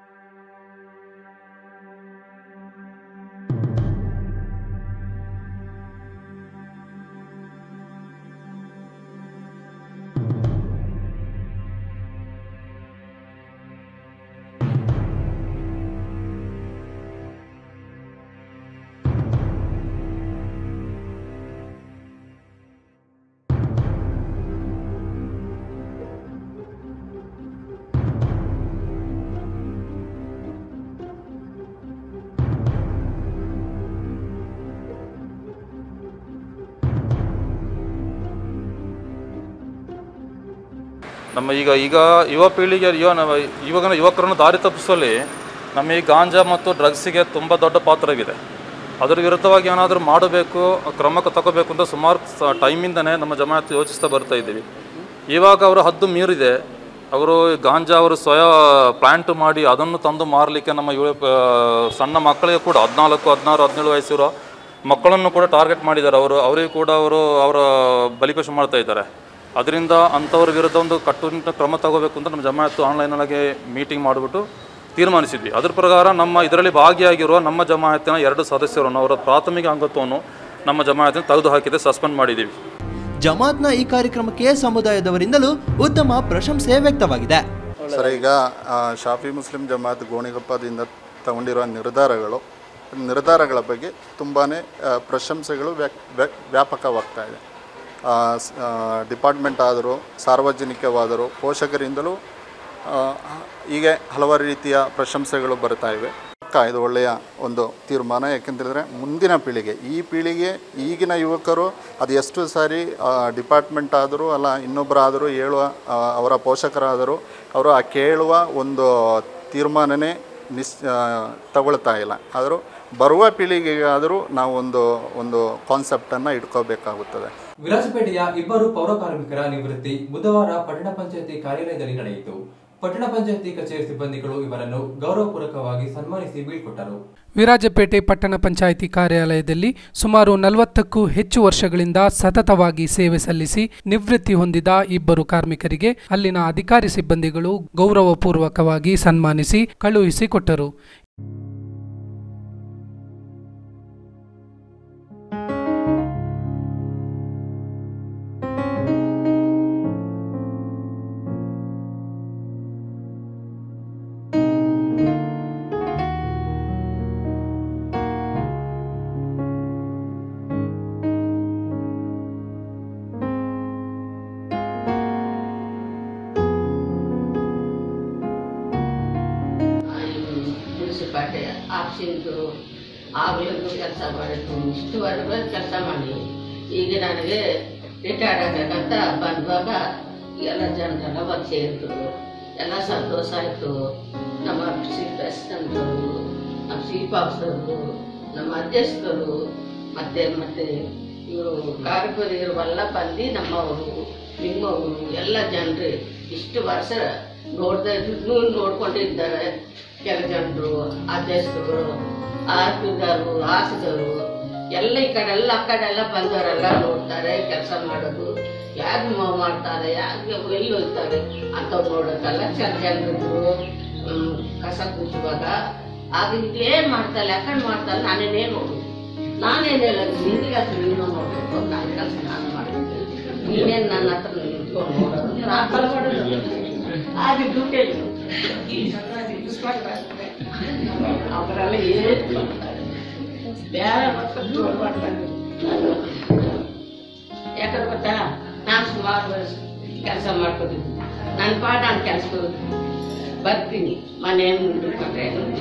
Speaker 14: ನಮ್ಮ ಈಗ ಈಗ ಯುವ ಪೀಳಿಗೆ ಯುವ ನಮ್ಮ- ಇವಾಗಿನ ಯುವಕರನ್ನು ದಾರಿ ತಪ್ಪಿಸುವಲ್ಲಿ ನಮ್ಮ ಈ ಗಾಂಜಾ ಮತ್ತು ಡ್ರಗ್ಸಿಗೆ ತುಂಬ ದೊಡ್ಡ ಪಾತ್ರವಿದೆ ಅದರ ವಿರುದ್ಧವಾಗಿ ಏನಾದರೂ ಮಾಡಬೇಕು ಕ್ರಮಕ್ಕೆ ತಗೋಬೇಕು ಅಂತ ಸುಮಾರು ಸ ಟೈಮಿಂದನೇ ನಮ್ಮ ಜಮಾತ್ ಯೋಚಿಸ್ತಾ ಬರ್ತಾ ಇದ್ದೀವಿ ಇವಾಗ ಅವರು ಹದ್ದು ಮೀರಿದೆ ಅವರು ಗಾಂಜಾ ಅವರು ಸ್ವಯ ಪ್ಲ್ಯಾಂಟ್ ಮಾಡಿ ಅದನ್ನು ತಂದು ಮಾರಲಿಕ್ಕೆ ನಮ್ಮ ಯುವ ಪ- ಸಣ್ಣ ಮಕ್ಕಳಿಗೆ ಕೂಡ ಹದಿನಾಲ್ಕು ಹದಿನಾರು ಹದಿನೇಳು ವಯಸ್ಸಿರೋ ಮಕ್ಕಳನ್ನು ಕೂಡ ಟಾರ್ಗೆಟ್ ಮಾಡಿದ್ದಾರೆ ಅವರು ಅವರಿಗೂ ಕೂಡ ಅವರು ಅವರ ಬಲಿಪಶು ಮಾಡ್ತಾ ಇದ್ದಾರೆ ಅದರಿಂದ ಅಂಥವ್ರ ವಿರುದ್ಧ ಒಂದು ಕಟ್ಟುನಿಟ್ಟಿನ ಕ್ರಮ ತಗೋಬೇಕು ಅಂತ ನಮ್ಮ ಜಮಾಯತ್ತು ಆನ್ಲೈನೊಳಗೆ ಮೀಟಿಂಗ್ ಮಾಡಿಬಿಟ್ಟು ತೀರ್ಮಾನಿಸಿದ್ವಿ ಅದ್ರ ಪ್ರಕಾರ ನಮ್ಮ ಇದರಲ್ಲಿ ಭಾಗಿಯಾಗಿರುವ ನಮ್ಮ ಜಮಾಯತಿನ ಎರಡು ಸದಸ್ಯರನ್ನು ಅವರ ಪ್ರಾಥಮಿಕ ಅಂಗತ್ವವನ್ನು ನಮ್ಮ ಜಮಾಯತಿನ ತೆಗೆದು ಹಾಕಿದೆ ಸಸ್ಪೆಂಡ್ ಮಾಡಿದ್ದೀವಿ
Speaker 4: ಜಮಾತ್ನ ಈ ಕಾರ್ಯಕ್ರಮಕ್ಕೆ ಸಮುದಾಯದವರಿಂದಲೂ ಉತ್ತಮ ಪ್ರಶಂಸೆ ವ್ಯಕ್ತವಾಗಿದೆ
Speaker 15: ಸರ್ ಈಗ ಆ, ಶಾಫಿ ಮುಸ್ಲಿಂ ಜಮಾತ್ ಗೋಣಿಗೊಪ್ಪದಿಂದ ತಗೊಂಡಿರುವ ನಿರ್ಧಾರಗಳು ನಿರ್ಧಾರಗಳ ಬಗ್ಗೆ ತುಂಬಾ ಪ್ರಶಂಸೆಗಳು ವ್ಯಾಕ್- ವ್ಯಾಕ್- ವ್ಯಾಪಕವಾಗ್ತಾ ಇದೆ ಆ, ಸ್- ಆ, ಡಿಪಾರ್ಟ್ಮೆಂಟ್ ಆದರೂ ಸಾರ್ವಜನಿಕವಾದರೂ ಪೋಷಕರಿಂದಲೂ ಆ, ಹೀಗೆ ಹಲವಾರು ರೀತಿಯ ಪ್ರಶಂಸೆಗಳು ಬರ್ತಾ ಇವೆ ಇದು ಒಳ್ಳೆಯ ಒಂದು ತೀರ್ಮಾನ ಯಾಕೆಂತೇಳಿದ್ರೆ ಮುಂದಿನ ಪೀಳಿಗೆ ಈ ಪೀಳಿಗೆ ಈಗಿನ ಯುವಕರು ಅದು ಎಷ್ಟು ಸಾರಿ ಡಿಪಾರ್ಟ್ಮೆಂಟ್ ಆದರೂ ಅಲ್ಲ ಇನ್ನೊಬ್ಬರಾದರೂ ಹೇಳುವ ಆ, ಅವರ ಪೋಷಕರಾದರೂ ಅವರು ಆ ಕೇಳುವ ಒಂದು ತೀರ್ಮಾನನೇ ನಿಸ್ ಆ, ತಗೊಳ್ತಾ ಇಲ್ಲ ಆದರೂ ಬರುವ ಪೀಳಿಗೆಗಾದರೂ ನಾವು ಒಂದು ಒಂದು ಕಾನ್ಸೆಪ್ಟನ್ನು ಇಟ್ಕೋಬೇಕಾಗುತ್ತದೆ
Speaker 2: ವಿರಾಜಪೇಟೆಯ ಇಬ್ಬರು ಪೌರ ಕಾರ್ಮಿಕರ ನಿವೃತ್ತಿ ಬುಧವಾರ ಪಟ್ಟಣ ಪಂಚಾಯತಿ ಕಾರ್ಯಾಲಯದಲ್ಲಿ ನಡೆಯಿತು ಪಟ್ಟಣ ಪಂಚಾಯತಿ ಕಚೇರಿ ಸಿಬ್ಬಂದಿಗಳು ಇವರನ್ನು ಗೌರವಪೂರ್ವಕವಾಗಿ ಸನ್ಮಾನಿಸಿ ಬೀಳ್ಕೊಟ್ಟರು
Speaker 7: ವಿರಾಜಪೇಟೆ ಪಟ್ಟಣ ಪಂಚಾಯಿತಿ ಕಾರ್ಯಾಲಯದಲ್ಲಿ ಸುಮಾರು ನಲವತ್ತಕ್ಕೂ ಹೆಚ್ಚು ವರ್ಷಗಳಿಂದ ಸತತವಾಗಿ ಸೇವೆ ಸಲ್ಲಿಸಿ ನಿವೃತ್ತಿ ಹೊಂದಿದ ಇಬ್ಬರು ಕಾರ್ಮಿಕರಿಗೆ ಅಲ್ಲಿನ ಅಧಿಕಾರಿ ಸಿಬ್ಬಂದಿಗಳು ಗೌರವಪೂರ್ವಕವಾಗಿ ಸನ್ಮಾನಿಸಿ ಕಳುಹಿಸಿಕೊಟ್ಟರು
Speaker 16: ಮುನ್ಸಿಪಾಲ್ಟಿ ಆಫೀಸಿಂದು ಆಗ್ಲಿಂದು ಕೆಲಸ ಮಾಡಿದ್ದು ಇಷ್ಟುವರೆಗೂ ಕೆಲಸ ಮಾಡಿ ಈಗ ನನಗೆ ರಿಟೈರ್ಡ್ ಆಗಬೇಕಂತ ಬಂದಾಗ ಎಲ್ಲ ಜನರೆಲ್ಲ ಬಂದು ಸೇರಿದ್ರು ಎಲ್ಲ ಸಂತೋಷ ಆಯಿತು ನಮ್ಮ ಸಿ ಪ್ರೆಸಿಡೆಂಟರು ನಮ್ಮ ಚೀಫ್ ಆಫೀಸರು ನಮ್ಮ ಅಧ್ಯಕ್ಷರು ಮತ್ತೆ ಮತ್ತೆ ಇವರು ಕಾರ್ಮಿಕರಿರುವೆಲ್ಲ ಬಂದು ನಮ್ಮವರು ನಿಮ್ಮವರು ಎಲ್ಲ ಜನರು ಇಷ್ಟು ವರ್ಷ ನೋಡ್ದೆ ಇದ್ರೂ ನೋಡ್ಕೊಂಡಿದ್ದಾರೆ ಕೆಲ ಜನರು ಅಧ್ಯಕ್ಷರು ಆರ್ಪಿದರು ಆಸದರು ಎಲ್ಲ ಈ ಕಡೆ ಎಲ್ಲ ಆ ಕಡೆ ಎಲ್ಲ ಬಂದವರೆಲ್ಲ ನೋಡ್ತಾರೆ ಕೆಲಸ ಮಾಡೋದು ಯಾರು ಮಾಡ್ತಾರೆ ಯಾರು ಎಲ್ಲಿ ಹೋಗ್ತಾರೆ ಅಂತವ್ರು ನೋಡೋಕ್ಕಲ್ಲ ಚೆನ್ನ ಜನರಿದ್ರು ಹ್ಮ್, ಕಸ ಕುಚ್ಚುವಾಗ ಆಗ ಇದೇನ್ ಮಾಡ್ತಾರೆ ಯಾಕಂಡ್ ಮಾಡ್ತಾರೆ ನಾನೇನೇ ನೋಡು ನಾನೇನ್ ಹೇಳೋದು ನಿಂದಿಗೆ ಹತ್ರ ನೀನು ನೋಡ್ಬೇಕು ನನ್ನ ಕೆಲಸ ನಾನು ಮಾಡ್ಬೇಕು ನೀನೇನ್ ನನ್ನ ಹತ್ರ ನಿಂತ್ಕೊಂಡು ನೋಡೋದು ನಾನು ಬರ್ಬಾರ್ದು ಆಗ ಡ್ಯೂಟಿಯಲ್ಲಿ ಅವರೆಲ್ಲ ಏನು ಮಾಡ್ತಾರೆ ಬೇರೆ ಮಕ್ಕಳು ಜೋರು ಮಾಡ್ತಾರೆ ಯಾಕಂದ್ರೆ ಗೊತ್ತಾ ನಾನು ಸುಮಾರು ವರ್ಷ ಕೆಲಸ ಮಾಡ್ಕೊಂಡಿದ್ದೀನಿ ನನ್ನ ಪಾಠ ನಾನು ಕೆಲಸ ಬರ್ತೀನಿ ಮನೆ ಮುಂದೆ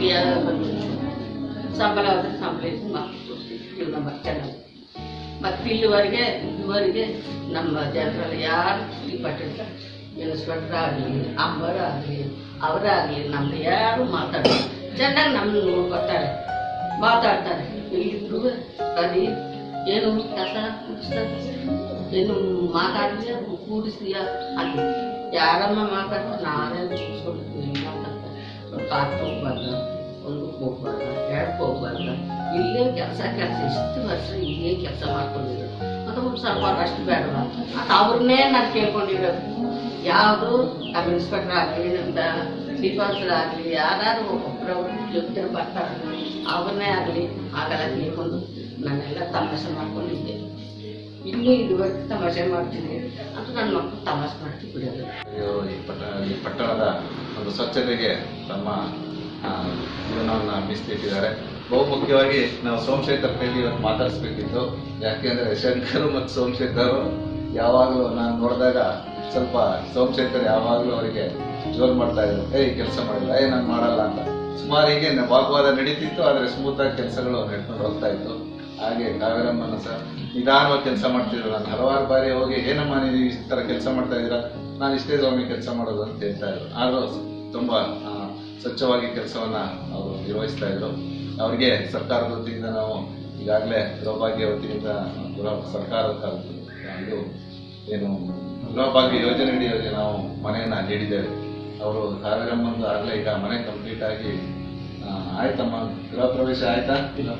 Speaker 16: ಸಂಬಳ ಹೋದ್ರೆ ಸಂಬಳ ಇದ್ದು ಮಕ್ಕಳು ಜೀವನ ಮಾಡಿ ಚೆನ್ನಾಗಿ ಮತ್ತು ಇಲ್ಲಿವರೆಗೆ ಇದುವರೆಗೆ ನಮ್ಮ ಜನರಲ್ಲಿ ಯಾರು ಪಟ್ಟಿಲ್ಲ ಮುನ್ಸಿಪಾಲ್ಟರ್ ಆಗಲಿ ಅಂಬರ್ ಆಗಲಿ ಅವರಾಗಲಿ ನಮ್ದು ಯಾರು ಮಾತಾಡಲ್ಲ ಚೆನ್ನಾಗಿ ನಮ್ಮನ್ನು ನೋಡ್ಕೊತಾರೆ ಮಾತಾಡ್ತಾರೆ ಇಲ್ಲಿದ್ರು ಸರಿ ಏನು ಕಸ ಕುಡಿಸ್ತಾರೆ ಏನು ಮಾತಾಡಿದ್ಯಾ ಕೂಡಿಸ್ತೀಯಾ ಅಂತ ಯಾರಮ್ಮ ಮಾತಾಡ್ತಾರೆ ನಾನೇ ಕೂಡಿಸ್ಕೊಂಡಿರ್ತೀವಿ ಮಾತಾಡ್ತಾರೆ ಒಂದು ಕಾತು ಹೋಗ್ಬಾರ್ದು ಒಂದು ಹೋಗ್ಬಾರ್ದು ಎರಡು ಹೋಗ್ಬಾರ್ದು ಇಲ್ಲೇ ಕೆಲಸ ಕೆಲಸ ಇಷ್ಟು ವರ್ಷ ಇಲ್ಲೇ ಕೆಲಸ ಮಾಡ್ಕೊಂಡಿರೋದು ಅದು ಒಂದು ಸ್ವಲ್ಪ ಅಷ್ಟು ಬೇಡವಾ ಅದು ಅವ್ರನ್ನೇ ನಾನು ಕೇಳ್ಕೊಂಡಿರೋದು ಯಾವುದು ನಮ್ಮ ಇನ್ಸ್ಪೆಕ್ಟರ್ ಆಗಲಿ ನಮ್ಮ ಶ್ರೀಪಾಸರ್ ಆಗಲಿ ಯಾರು ಒಬ್ಬರೊಬ್ರು ಜೊತೆ ಬರ್ತಾರೆ ಅವ್ರನ್ನೇ ಆಗಲಿ ಆಗಲ್ಲ ಕೇಳ್ಕೊಂಡು ನಾನೆಲ್ಲ ತಮಾಷೆ ಮಾಡ್ಕೊಂಡಿದ್ದೆ ಇನ್ನೂ ಇದುವರೆಗೆ ತಮಾಷೆ ಮಾಡ್ತೀನಿ ಅಂತ ನನ್ನ ಮಕ್ಕಳು ತಮಾಷೆ ಮಾಡ್ತಿ ಬಿಡೋದು
Speaker 17: ಅಯ್ಯೋ, ಈ ಪಟ್ಟ ಈ ಪಟ್ಟಣದ ಒಂದು ಸ್ವಚ್ಛತೆಗೆ ತಮ್ಮ ಆ, ಜೀವನವನ್ನು ಮೀಸಲಿಟ್ಟಿದ್ದಾರೆ ಬಹು ಮುಖ್ಯವಾಗಿ ನಾವು ಸೋಮಶೇಖರ್ ಕೈಲಿ ಇವತ್ತು ಮಾತಾಡಿಸ್ಬೇಕಿತ್ತು ಯಾಕೆಂದ್ರೆ ಶಂಕರ್ ಮತ್ತು ಸೋಮಶೇಖರ್ ಯಾವಾಗಲೂ ನಾನು ನೋಡಿದಾಗ ಸ್ವಲ್ಪ ಸೋಮಶೇಖರ್ ಯಾವಾಗಲೂ ಅವರಿಗೆ ಜೋರ್ ಮಾಡ್ತಾ ಇದ್ರು ಏಯ್ ಕೆಲಸ ಮಾಡಿಲ್ಲ ಏ ನಾನು ಮಾಡಲ್ಲ ಅಂತ ಸುಮಾರು ಹೀಗೆ ನ- ವಾಗ್ವಾದ ನಡೀತಿತ್ತು ಆದರೆ ಸ್ಮೂತ್ ಆಗಿ ಕೆಲಸಗಳು ನಡ್ಕೊಂಡು ಹೋಗ್ತಾ ಇತ್ತು ಹಾಗೆ ಕಾವೇರಮ್ಮನ ಸಹ ನಿಧಾನವಾಗಿ ಕೆಲಸ ಮಾಡ್ತಿದ್ರು ನಾನು ಹಲವಾರು ಬಾರಿ ಹೋಗಿ ಏನಮ್ಮ ನೀವು ಈ ಥರ ಕೆಲಸ ಮಾಡ್ತಾ ಇದ್ದೀರಾ ನಾನು ಇಷ್ಟೇ ಸ್ವಾಮಿ ಕೆಲಸ ಮಾಡೋದು ಅಂತ ಹೇಳ್ತಾ ಇದ್ರು ಆದರೂ ತುಂಬಾ ಆ, ಸ್ವಚ್ಛವಾಗಿ ಕೆಲಸವನ್ನ ಅವರು ನಿರ್ವಹಿಸ್ತಾ ಇದ್ರು ಅವರಿಗೆ ಸರ್ಕಾರದ ವತಿಯಿಂದ ನಾವು ಈಗಾಗಲೇ ಗೃಹಭಾಗ್ಯ ವತಿಯಿಂದ ಗೃಹ ಸರ್ಕಾರದ ಇದು ಏನು ಗೃಹಭಾಗ್ಯ ಯೋಜನೆ ಅಡಿಯಲ್ಲಿ ನಾವು ಮನೆಯನ್ನ ನೀಡಿದ್ದೇವೆ ಅವರು ಕಾವೇರಮ್ಮಂದು ಆಗಲೇ ಈಗ ಮನೆ ಕಂಪ್ಲೀಟ್ ಆಗಿ ಆ, ಆಯ್ತಮ್ಮ ಗೃಹ ಪ್ರವೇಶ ಆಯ್ತಾ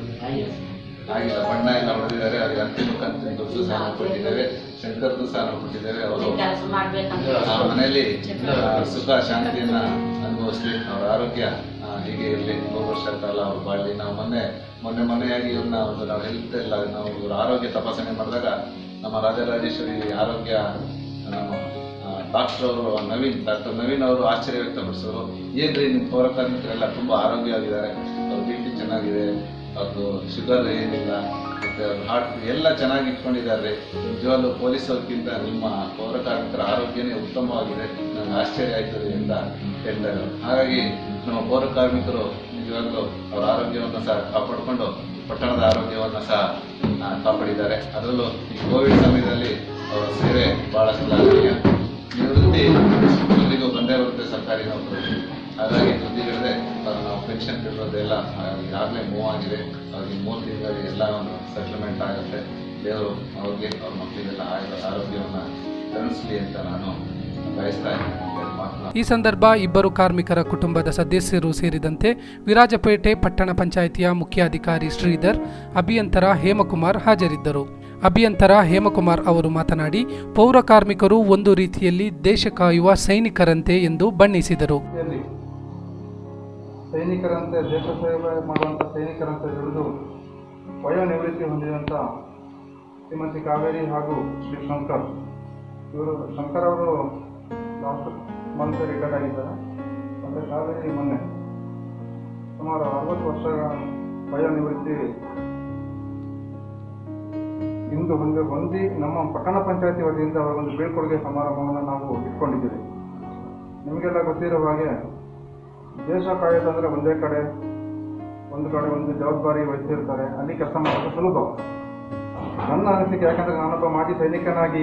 Speaker 17: ಆಗಿಲ್ಲ ಬಣ್ಣ ಎಲ್ಲ ಹೊಡೆದಿದ್ದಾರೆ ಅವರಿಗೆ ಅಂತಿಮ ಕಂತಿನ ದುಡ್ಡು ಸಹ ನಾವು ಕೊಟ್ಟಿದ್ದೇವೆ ಶಂಕರ್ದು ಸಹ ನಾವು ಕೊಟ್ಟಿದ್ದೇವೆ ಅವರು
Speaker 16: ಕೆಲಸ ಮಾಡ್ಬೇಕಂತ
Speaker 17: ಆ ಮನೆಯಲ್ಲಿ ಆ, ಸುಖ ಶಾಂತಿಯನ್ನ ಅನುಭವಿಸ್ಲಿ ಅವರ ಆರೋಗ್ಯ ಆ, ಹೀಗೆ ಇರಲಿ ನೂರು ವರ್ಷ ಕಾಲ ಅವ್ರು ಬಾಳಲಿ ನಾವು ಮೊನ್ನೆ ಮೊನ್ನೆ ಮೊನ್ನೆಯಾಗಿ ಇವ್ರನ್ನ ಒಂದು ನಾವು ಹೆಲ್ತ್ ಎಲ್ಲ ನಾವು ಇವ್ರ ಆರೋಗ್ಯ ತಪಾಸಣೆ ಮಾಡಿದಾಗ ನಮ್ಮ ರಾಜರಾಜೇಶ್ವರಿ ಆರೋಗ್ಯ ನಮ್ಮ ಡಾಕ್ಟರ್ ಅವರು ನವೀನ್ ಡಾಕ್ಟರ್ ನವೀನ್ ಅವರು ಆಶ್ಚರ್ಯ ವ್ಯಕ್ತಪಡಿಸಿದ್ರು ಏನ್ರಿ ನಿಮ್ಮ ಪೌರ ಕಾರ್ಮಿಕರೆಲ್ಲ ತುಂಬಾ ಆರೋಗ್ಯವಾಗಿದ್ದಾರೆ ಅವ್ರ ಬಿ ಪಿ ಚೆನ್ನಾಗಿದೆ ಅವ್ರದ್ದು ಶುಗರ್ ಏನಿಲ್ಲ ಮತ್ತೆ ಅವ್ರ ಹಾರ್ಟ್ ಎಲ್ಲ ಚೆನ್ನಾಗಿ ಇಟ್ಕೊಂಡಿದ್ದಾರೆ ನಿಜವಾಗ್ಲೂ ಪೊಲೀಸ್ ಅವ್ರಿಗಿಂತ ನಿಮ್ಮ ಪೌರ ಕಾರ್ಮಿಕರ ಆರೋಗ್ಯನೇ ಉತ್ತಮವಾಗಿದೆ ನನಗೆ ಆಶ್ಚರ್ಯ ಆಯ್ತದೆ ಅಂತ ಹೇಳ್ತಾ ಇದ್ದಾರೆ ಹಾಗಾಗಿ ನಮ್ಮ ಪೌರ ಕಾರ್ಮಿಕರು ನಿಜವಾಗ್ಲೂ ಅವರ ಆರೋಗ್ಯವನ್ನು ಸಹ ಕಾಪಾಡಿಕೊಂಡು ಪಟ್ಟಣದ ಆರೋಗ್ಯವನ್ನು ಸಹ ಆ, ಕಾಪಾಡಿದ್ದಾರೆ ಅದರಲ್ಲೂ ಈ ಕೋವಿಡ್ ಸಮಯದಲ್ಲಿ ಅವರ ಸೇವೆ ಬಹಳ ಶ್ಲಾಘನೀಯ ನಿವೃತ್ತಿ ಎಲ್ರಿಗೂ ಬಂದೇ ಬರುತ್ತೆ ಸರ್ಕಾರಿ ನೌಕರರು ಹಾಗಾಗಿ ಸುದ್ದಿಗಳಿದೆ ನಾವು ಪೆನ್ಷನ್ ಬಿಡೋದೆಲ್ಲ ಈಗಾಗಲೇ ಮೂವ್ ಆಗಿದೆ ಅವ್ರಿಗೆ ಮೂರು ತಿಂಗಳಲ್ಲಿ ಎಲ್ಲ ಒಂದು ಸೆಟಲ್ಮೆಂಟ್ ಆಗುತ್ತೆ ದೇವರು ಅವ್ರಿಗೆ ಅವ್ರ ಮಕ್ಕಳಿಗೆಲ್ಲ ಆಯುಧ ಆರೋಗ್ಯವನ್ನು ಕರುಣಿಸ್ಲಿ ಅಂತ ನಾನು ಬಯಸ್ತಾ ಇದ್ದೀನಿ ಎರಡು ಮಾತನ್ನ
Speaker 7: ಈ ಸಂದರ್ಭ ಇಬ್ಬರು ಕಾರ್ಮಿಕರ ಕುಟುಂಬದ ಸದಸ್ಯರು ಸೇರಿದಂತೆ ವಿರಾಜಪೇಟೆ ಪಟ್ಟಣ ಪಂಚಾಯಿತಿಯ ಮುಖ್ಯಾಧಿಕಾರಿ ಶ್ರೀಧರ್ ಅಭಿಯಂತರ ಹೇಮಕುಮಾರ್ ಹಾಜರಿದ್ದರು ಅಭಿಯಂತರ ಹೇಮಕುಮಾರ್ ಅವರು ಮಾತನಾಡಿ ಪೌರ ಕಾರ್ಮಿಕರು ಒಂದು ರೀತಿಯಲ್ಲಿ ದೇಶ ಕಾಯುವ ಸೈನಿಕರಂತೆ ಎಂದು ಬಣ್ಣಿಸಿದರು
Speaker 18: ಎಲ್ಲಿ ಸೈನಿಕರಂತೆ ದೇಶ ಸೇವೆ ಮಾಡುವಂಥ ಸೈನಿಕರಂತೆ ದುಡಿದು ವಯೋನಿವೃತ್ತಿ ಹೊಂದಿದಂಥ ಶ್ರೀಮತಿ ಕಾವೇರಿ ಹಾಗೂ ಶ್ರೀ ಶಂಕರ್ ಇವರು ಶಂಕರ್ ಅವರು ಲಾಸ್ಟ್ ಮಂತ್ ರಿಟೈರ್ಡ್ ಆಗಿದ್ದಾರೆ ಮತ್ತು ಕಾವೇರಿ ಮೊನ್ನೆ ಸುಮಾರು ಅರವತ್ತು ವರ್ಷ ವಯೋನಿವೃತ್ತಿ ಇಂದು ಹೊಂದಿ ಹೊಂದಿ ನಮ್ಮ ಪಟ್ಟಣ ಪಂಚಾಯತಿ ವತಿಯಿಂದ ಅವರಿಗೊಂದು ಬೀಳ್ಕೊಡುಗೆ ಸಮಾರಂಭವನ್ನು ನಾವು ಇಟ್ಕೊಂಡಿದ್ದೀವಿ ನಿಮಗೆಲ್ಲ ಗೊತ್ತಿರೋ ಹಾಗೆ ದೇಶ ಕಾಯೋದಂದ್ರೆ ಒಂದೇ ಕಡೆ ಒಂದು ಕಡೆ ಒಂದು ಜವಾಬ್ದಾರಿ ವಹಿಸಿರ್ತಾರೆ ಅಲ್ಲಿ ಕೆಲಸ ಮಾಡೋದು ಸುಲಭ ನನ್ನ ಅನಿಸಿಕೆ ಯಾಕಂದ್ರೆ ನಾನೊಬ್ಬ ಮಾಜಿ ಸೈನಿಕನಾಗಿ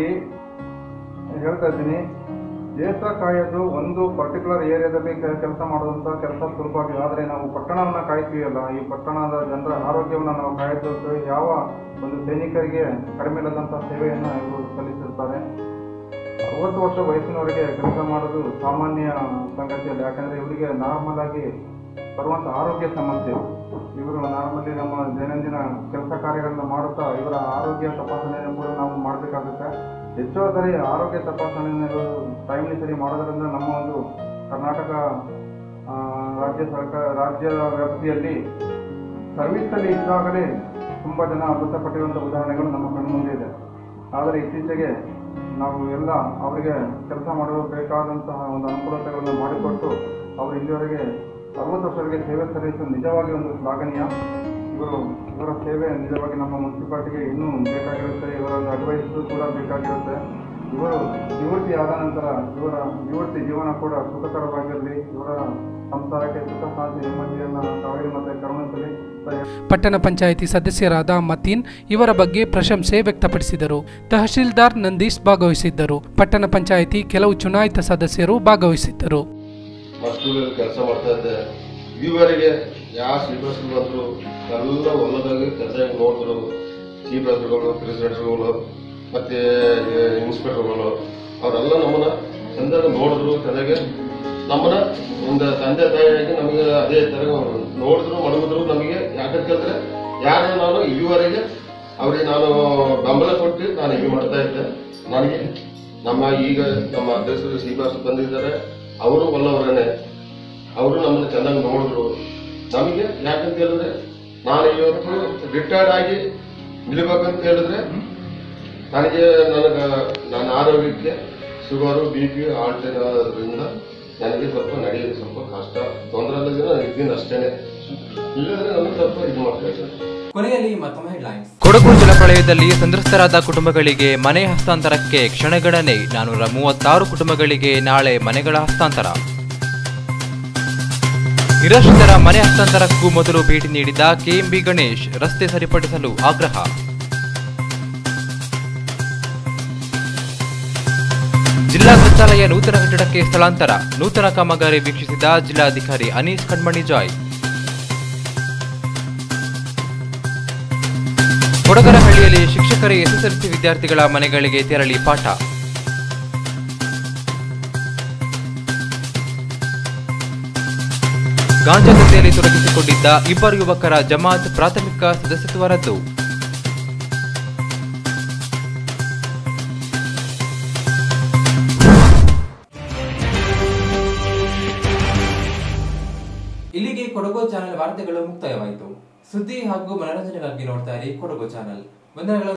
Speaker 18: ಹೇಳ್ತಾ ಇದ್ದೀನಿ ದೇಶ ಕಾಯೋದು ಒಂದು ಪರ್ಟಿಕ್ಯುಲರ್ ಏರಿಯಾದಲ್ಲಿ ಕೆಲಸ ಮಾಡೋದಂತ ಕೆಲಸ ಸುಲಭ ಆಗಿದೆ ಆದರೆ ನಾವು ಪಟ್ಟಣವನ್ನು ಕಾಯ್ತೀವಲ್ಲ ಈ ಪಟ್ಟಣದ ಜನರ ಆರೋಗ್ಯವನ್ನು ನಾವು ಕಾಯೋದಕ್ಕೆ ಯಾವ ಒಂದು ಸೈನಿಕರಿಗೆ ಕಡಿಮೆ ಇಲ್ಲದಂಥ ಸೇವೆಯನ್ನು ಇವರು ಸಲ್ಲಿಸಿರ್ತಾರೆ ಅರವತ್ತು ವರ್ಷ ವಯಸ್ಸಿನವರಿಗೆ ಕೆಲಸ ಮಾಡೋದು ಸಾಮಾನ್ಯ ಸಂಗತಿಯಲ್ಲ ಯಾಕಂದರೆ ಇವರಿಗೆ ನಾರ್ಮಲ್ ಆಗಿ ಬರುವಂಥ ಆರೋಗ್ಯ ಸಮಸ್ಯೆ ಇವರು ನಾರ್ಮಲಿ ನಮ್ಮ ದೈನಂದಿನ ಕೆಲಸ ಕಾರ್ಯಗಳನ್ನ ಮಾಡುತ್ತಾ ಇವರ ಆರೋಗ್ಯ ತಪಾಸಣೆಯನ್ನು ಕೂಡ ನಾವು ಮಾಡಬೇಕಾಗುತ್ತೆ ಹೆಚ್ಚುವರಿ ಆರೋಗ್ಯ ತಪಾಸಣೆಯನ್ನು ಟೈಮ್ಲಿ ಸರಿ ಮಾಡೋದ್ರಿಂದ ನಮ್ಮ ಒಂದು ಕರ್ನಾಟಕ ಆ, ರಾಜ್ಯ ಸರ್ಕಾರ ರಾಜ್ಯ ವ್ಯಾಪ್ತಿಯಲ್ಲಿ ಸರ್ವಿಸಲ್ಲಿ ಇದ್ದಾಗಲೇ ತುಂಬ ಜನ ಮೃತಪಟ್ಟಿರುವಂಥ ಉದಾಹರಣೆಗಳು ನಮ್ಮ ಕಣ್ಮುಂದೆ ಇದೆ ಆದರೆ ಇತ್ತೀಚೆಗೆ ನಾವು ಎಲ್ಲ ಅವರಿಗೆ ಕೆಲಸ ಮಾಡಲು ಬೇಕಾದಂತಹ ಒಂದು ಅನುಕೂಲತೆಗಳನ್ನು ಮಾಡಿಕೊಟ್ಟು ಅವರು ಇಲ್ಲಿವರೆಗೆ ಅರವತ್ತು ವರ್ಷಗಳಿಗೆ ಸೇವೆ ಸಲ್ಲಿಸಲು ನಿಜವಾಗಿ ಒಂದು ಶ್ಲಾಘನೀಯ ಇವರು ಇವರ ಸೇವೆ ನಿಜವಾಗಿ ನಮ್ಮ ಮುನ್ಸಿಪಾಲಿಟಿಗೆ ಇನ್ನೂ ಬೇಕಾಗಿರುತ್ತೆ ಇವರ ಒಂದು ಅಡ್ವೈಸ್ ಕೂಡ ಬೇಕಾಗಿರುತ್ತೆ ಇವರು ನಿವೃತ್ತಿ ಆದ ನಂತರ ಇವರ ನಿವೃತ್ತಿ ಜೀವನ ಕೂಡ ಸುಖಕರವಾಗಿರಲಿ ಇವರ ಸಂಸಾರಕ್ಕೆ ಸುಖ ಶಾಂತಿ ನೆಮ್ಮದಿಯನ್ನು ಕಾವೇರಿ ಮತ್ತು ಕರುಣಿಸಲಿ
Speaker 7: ಪಟ್ಟಣ ಪಂಚಾಯಿತಿ ಸದಸ್ಯರಾದ ಮತೀನ್ ಇವರ ಬಗ್ಗೆ ಪ್ರಶಂಸೆ ವ್ಯಕ್ತಪಡಿಸಿದರು ತಹಶೀಲ್ದಾರ್ ನಂದೀಶ್ ಭಾಗವಹಿಸಿದ್ದರು ಪಟ್ಟಣ ಪಂಚಾಯಿತಿ ಕೆಲವು ಚುನಾಯಿತ ಸದಸ್ಯರು ಭಾಗವಹಿಸಿದ್ದರು
Speaker 19: ಮಸ್ಟೂರಲ್ಲಿ ಕೆಲಸ ಮಾಡ್ತಾ ಇದ್ದೆ ಇದುವರೆಗೆ ಯಾವ ಶ್ರೀನಿವಾಸರು ಬಂದರು ಎಲ್ಲ ಹೊಲದಾಗಿ ಕೆಲಸ ನೋಡಿದ್ರು ಚೀಫ್ ರಸ್ಗಳು ಪ್ರೆಸಿಡೆಂಟ್ಗಳು ಮತ್ತು ಇನ್ಸ್ಪೆಕ್ಟರ್ಗಳು ಅವರೆಲ್ಲ ನಮ್ಮನ್ನ ಚಂದಾಗ ನೋಡಿದ್ರು ಚೆನ್ನಾಗಿ ನಮ್ಮನ್ನ ಒಂದು ತಂದೆ ತಾಯಿಯಾಗಿ ನಮಗೆ ಅದೇ ಥರ ನೋಡಿದ್ರು ಮಡಗಿದ್ರು ನಮಗೆ ಯಾಕಂತ ಹೇಳಿದ್ರೆ ಯಾರು ನಾನು ಇಲ್ಲಿವರೆಗೆ ಅವ್ರಿಗೆ ನಾನು ಬೆಂಬಲ ಕೊಟ್ಟು ನಾನು ಹೀಗೆ ಮಾಡ್ತಾ ಇದ್ದೆ ನನಗೆ ನಮ್ಮ ಈಗ ನಮ್ಮ ಅಧ್ಯಕ್ಷರು ಶ್ರೀನಿವಾಸ ಬಂದಿದ್ದಾರೆ ಅವರು ಒಲ್ಲವರೇ ಅವರು ನಮ್ಮನ್ನು ಚೆನ್ನಾಗಿ ನೋಡಿದ್ರು ನಮಗೆ ಯಾಕಂತ ಹೇಳಿದ್ರೆ ನಾನು ಇವತ್ತು ರಿಟೈರ್ಡ್ ಆಗಿ ನಿಲ್ಬೇಕಂತ ಹೇಳಿದ್ರೆ ನನಗೆ ನನಗೆ ನನ್ನ ಆರೋಗ್ಯಕ್ಕೆ ಶುಗರು ಬಿ ಪಿ ಹಾರ್ಟ್ ಇರೋದ್ರಿಂದ ನನಗೆ ಸ್ವಲ್ಪ ನಡೆಯೋದು ಸ್ವಲ್ಪ ಕಷ್ಟ ತೊಂದರೆ ಇಲ್ಲದ್ರೆ ನಾನು ಇದ್ದೀನಿ ಅಷ್ಟೇನೆ ಇಲ್ಲದ್ರೆ ನನಗೆ ಸ್ವಲ್ಪ ಇದು ಮಾಡ್ತಾ ಇದ್ದೀನಿ
Speaker 2: ಕೊನೆಯಲ್ಲಿ ಮತ್ತೊಮ್ಮೆ ಹೆಡ್ಲೈನ್ಸ್
Speaker 3: ಕೊಡಗು ಜಲಪ್ರಳಯದಲ್ಲಿ ಸಂತ್ರಸ್ತರಾದ ಕುಟುಂಬಗಳಿಗೆ ಮನೆ ಹಸ್ತಾಂತರಕ್ಕೆ ಕ್ಷಣಗಣನೆ ನಾನೂರ ಮೂವತ್ತಾರು ಕುಟುಂಬಗಳಿಗೆ ನಾಳೆ ಮನೆಗಳ ಹಸ್ತಾಂತರ ನಿರಾಶ್ರಿತರ ಮನೆ ಹಸ್ತಾಂತರಕ್ಕೂ ಮೊದಲು ಭೇಟಿ ನೀಡಿದ ಕೆಎಂಬಿ ಗಣೇಶ್ ರಸ್ತೆ ಸರಿಪಡಿಸಲು ಆಗ್ರಹ ಜಿಲ್ಲಾ ಗ್ರಂಥಾಲಯ ನೂತನ ಕಟ್ಟಡಕ್ಕೆ ಸ್ಥಳಾಂತರ ನೂತನ ಕಾಮಗಾರಿ ವೀಕ್ಷಿಸಿದ ಜಿಲ್ಲಾಧಿಕಾರಿ ಅನೀಸ್ ಕಣ್ಮಣಿ ಜಾಯ್ ಕೊಡಗರಹಳ್ಳಿಯಲ್ಲಿ ಶಿಕ್ಷಕರೇ ಎಸ್ಎಸ್ಎಲ್ಸಿ ವಿದ್ಯಾರ್ಥಿಗಳ ಮನೆಗಳಿಗೆ ತೆರಳಿ ಪಾಠ ಗಾಂಜಾ ದಂಧೆಯಲ್ಲಿ ತೊಡಗಿಸಿಕೊಂಡಿದ್ದ ಇಬ್ಬರು ಯುವಕರ ಜಮಾತ್ ಪ್ರಾಥಮಿಕ ಸದಸ್ಯತ್ವ ರದ್ದು
Speaker 2: ಇಲ್ಲಿಗೆ ಕೊಡಗು ಚಾನೆಲ್ ವಾರ್ತೆಗಳು ಮುಕ್ತಾಯವಾಯಿತು ಸುದ್ದಿ ಹಾಗೂ ಮನರಂಜನೆಗಾಗಿ ನೋಡ್ತಾ ಇರಿ ಕೊಡಗು ಚಾನೆಲ್ ವಂದನೆಗಳು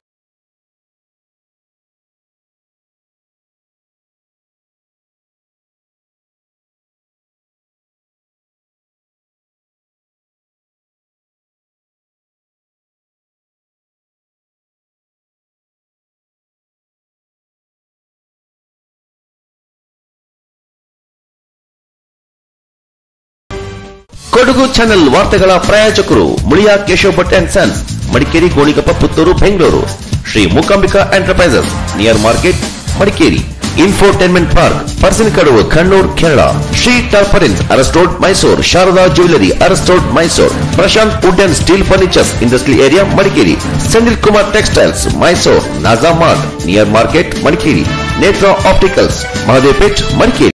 Speaker 1: ಕೊಡಗು ಚಾನೆಲ್ ವಾರ್ತೆಗಳ ಪ್ರಾಯೋಜಕರು Muliya Keshav Bhat and sons Madikeri Gonikoppa Puttur Bengaluru Shri Mookambika enterprises near market Madikeri infotainment park ಪರ್ಸಿನಕಡುವು ಕಣ್ಣೂರ್ ಕೇರಳ ಶ್ರೀ ಟಾರ್ಪರಿನ್ಸ್ ಅರಸ್ಟೋಡ್ ಮೈಸೂರ್ ಶಾರದಾ ಜ್ಯುವೆಲರಿ ಅರಸ್ಟೋಡ್ Mysuru Prashanth wood and steel furnitures industry area Madikeri Senthil Kumar textiles Mysuru Naja mart near market Madikeri Netra opticals Mahadevpet Madikeri